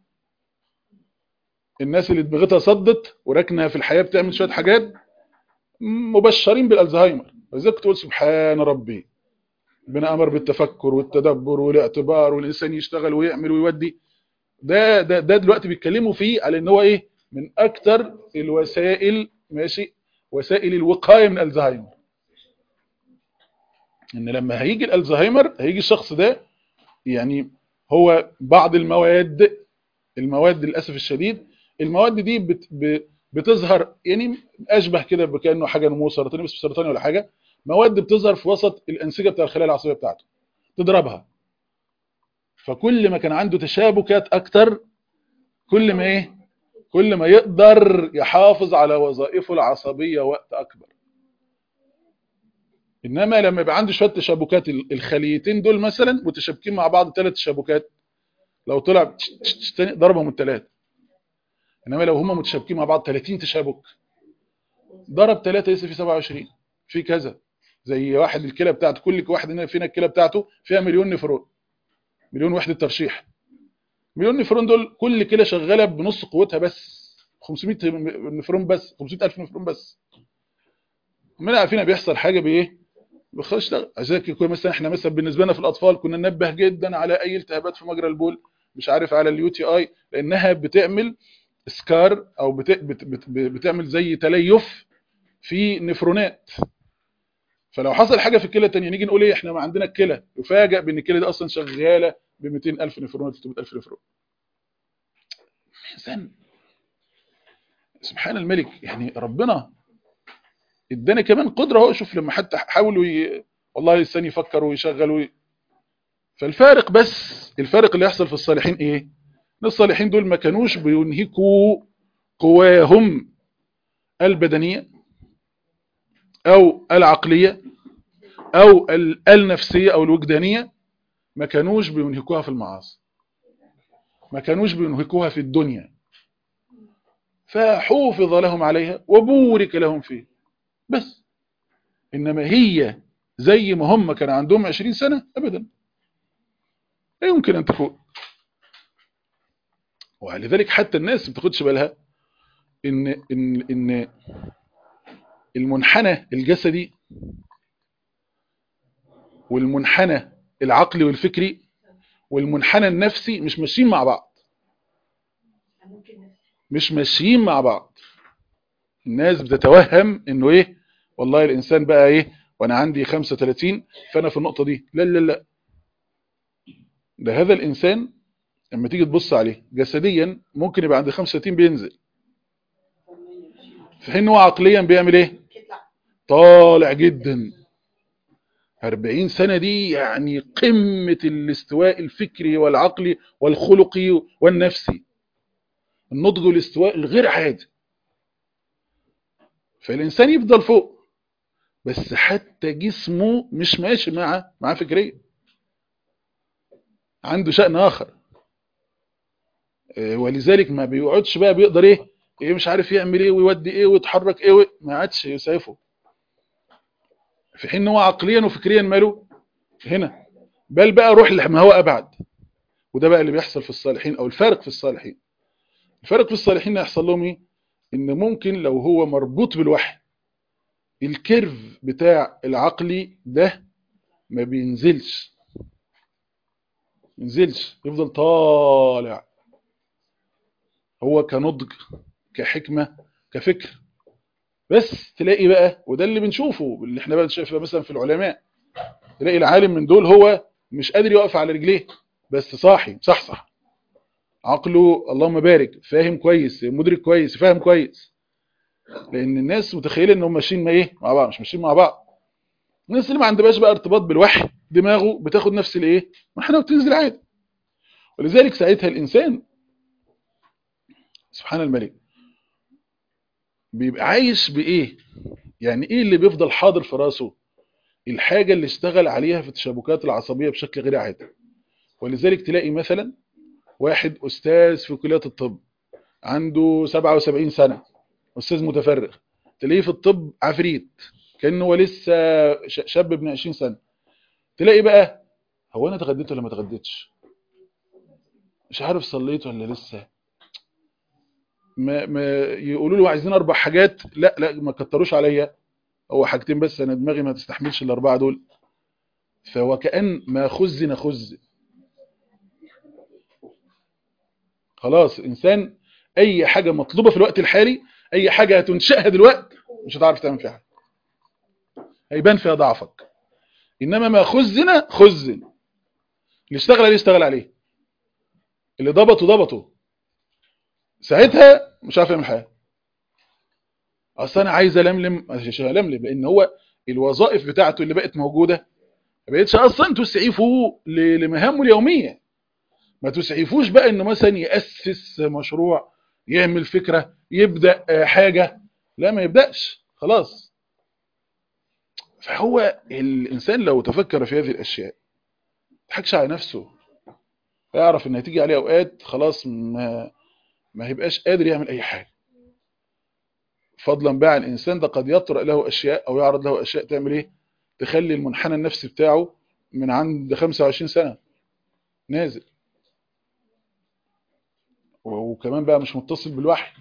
الناس اللي دماغتها صدت وراكنه في الحياه بتعمل شويه حاجات مبشرين بالالزهايمر وزي كنت تقول سبحان ربي ربنا امر بالتفكر والتدبر والاعتبار والانسان يشتغل ويعمل ويودي ده ده ده دلوقتي بيتكلموا فيه على ان هو ايه من اكتر الوسائل ماشي وسائل الوقايه من الزهايمر ان لما هيجي الالزهايمر هيجي الشخص ده يعني هو بعض المواد المواد للاسف الشديد المواد دي بت ب- بتظهر يعني اشبه كده بكانه حاجه نمو سرطاني بس مش سرطاني ولا حاجه مواد بتظهر في وسط الانسجه بتاع الخلايا العصبيه بتاعته تضربها فكل ما كان عنده تشابكات اكتر كل ما ايه كل ما يقدر يحافظ على وظائفه العصبيه وقت اكبر انما لما يبقى عنده شويه تشابكات ال- الخليتين دول مثلا متشابكين مع بعض ثلاث تشابكات لو طلع تش- تش- تش- تاني ضربهم الثلاثه انما لو هم متشابكين مع بعض 30 تشابك ضرب 3 لسه في 27 في كذا زي واحد الكلى بتاعته كل واحد هنا فينا الكلى بتاعته فيها مليون نفرون مليون وحده ترشيح مليون نفرون دول كل كلى شغاله بنص قوتها بس 500 نفرون بس 500000 نفرون بس من عارفين بيحصل حاجه بايه بيخش يشتغل عشان كده مثلا احنا مثلا بالنسبه لنا في الاطفال كنا ننبه جدا على اي التهابات في مجرى البول مش عارف على اليو تي اي لانها بتعمل سكار او بت... بت... بت... بتعمل زي تليف في نفرونات فلو حصل حاجه في الكلى الثانيه نيجي نقول ايه احنا ما عندنا الكلى يفاجئ بان الكلى دي اصلا شغاله ب 200000 نفرون 300000 نفرون انسان سبحان الملك يعني ربنا ادانا كمان قدره اهو شوف لما حتى حاولوا ي... والله الانسان يفكر ويشغل وي... فالفارق بس الفارق اللي يحصل في الصالحين ايه ان الصالحين دول ما كانوش بينهكوا قواهم البدنيه او العقليه او ال- النفسيه او الوجدانيه ما كانوش بينهكوها في المعاصي ما كانوش بينهكوها في الدنيا فحوفظ لهم عليها وبورك لهم فيه بس انما هي زي ما هم كان عندهم 20 سنه ابدا لا يمكن ان تكون ولذلك حتى الناس ما بتاخدش بالها ان ان ان المنحنى الجسدي والمنحنى العقلي والفكري والمنحنى النفسي مش ماشيين مع بعض مش ماشيين مع بعض الناس بتتوهم انه ايه والله الانسان بقى ايه وانا عندي 35 فانا في النقطه دي لا لا لا ده هذا الانسان لما تيجي تبص عليه جسديا ممكن يبقى عند 35 بينزل في حين هو عقليا بيعمل ايه طالع جدا 40 سنة دي يعني قمة الاستواء الفكري والعقلي والخلقي والنفسي النضج والاستواء الغير عادي فالإنسان يفضل فوق بس حتى جسمه مش ماشي مع مع فكريا عنده شأن آخر ولذلك ما بيقعدش بقى بيقدر ايه ايه مش عارف يعمل ايه ويودي ايه ويتحرك ايه ما عادش يسعفه في حين هو عقليا وفكريا ماله هنا بل بقى روح ما هو ابعد وده بقى اللي بيحصل في الصالحين او الفارق في الصالحين الفارق في الصالحين يحصل لهم ايه ان ممكن لو هو مربوط بالوحي الكيرف بتاع العقلي ده ما بينزلش ينزلش يفضل طالع هو كنضج كحكمة كفكر بس تلاقي بقى وده اللي بنشوفه اللي احنا بقى شايفه مثلا في العلماء تلاقي العالم من دول هو مش قادر يقف على رجليه بس صاحي صح صح عقله اللهم بارك فاهم كويس مدرك كويس فاهم كويس لان الناس متخيله انهم ماشيين ما ايه مع بعض مش ماشيين مع بعض الناس اللي ما عندهاش بقى ارتباط بالوحي دماغه بتاخد نفس الايه منحنى وتنزل عادي ولذلك ساعتها الانسان سبحان الملك بيبقى عايش بايه يعني ايه اللي بيفضل حاضر في راسه الحاجه اللي اشتغل عليها في التشابكات العصبيه بشكل غير عادي ولذلك تلاقي مثلا واحد استاذ في كليه الطب عنده 77 سنه استاذ متفرغ تلاقيه في الطب عفريت كانه هو لسه شاب ابن 20 سنه تلاقي بقى هو انا اتغديت ولا ما اتغديتش مش عارف صليت ولا لسه ما, ما يقولوا له عايزين اربع حاجات لا لا ما كتروش عليا هو حاجتين بس انا دماغي ما تستحملش الاربعه دول فهو كان ما خزن خز خلاص انسان اي حاجه مطلوبه في الوقت الحالي اي حاجه هتنشئها دلوقتي مش هتعرف تعمل فيها حاجه هيبان فيها ضعفك انما ما خزن خزن اللي اشتغل عليه اشتغل عليه اللي ضبطه ضبطه ساعتها مش عارف يعمل حاجه اصل انا عايز الملم مش هلملم لان هو الوظائف بتاعته اللي بقت موجوده ما بقتش اصلا تسعفه لمهامه اليوميه ما تسعفوش بقى انه مثلا ياسس مشروع يعمل فكره يبدا حاجه لا ما يبداش خلاص فهو الانسان لو تفكر في هذه الاشياء ما يضحكش على نفسه يعرف ان هتيجي عليه اوقات خلاص ما ما هيبقاش قادر يعمل اي حاجه فضلا بقى عن الانسان ده قد يطرأ له اشياء او يعرض له اشياء تعمل ايه تخلي المنحنى النفسي بتاعه من عند 25 سنه نازل وكمان بقى مش متصل بالوحي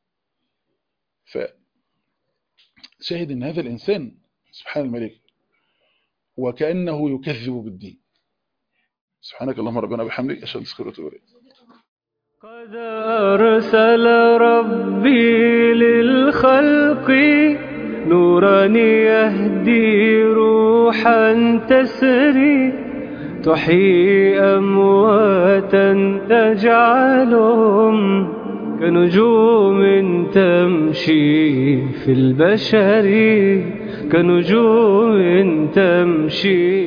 ف شاهد ان هذا الانسان سبحان الملك وكانه يكذب بالدين سبحانك اللهم ربنا بحمدك اشهد ان لا اله الا انت قد أرسل ربي للخلق نورا يهدي روحا تسري تحيي أمواتا تجعلهم كنجوم تمشي في البشر كنجوم تمشي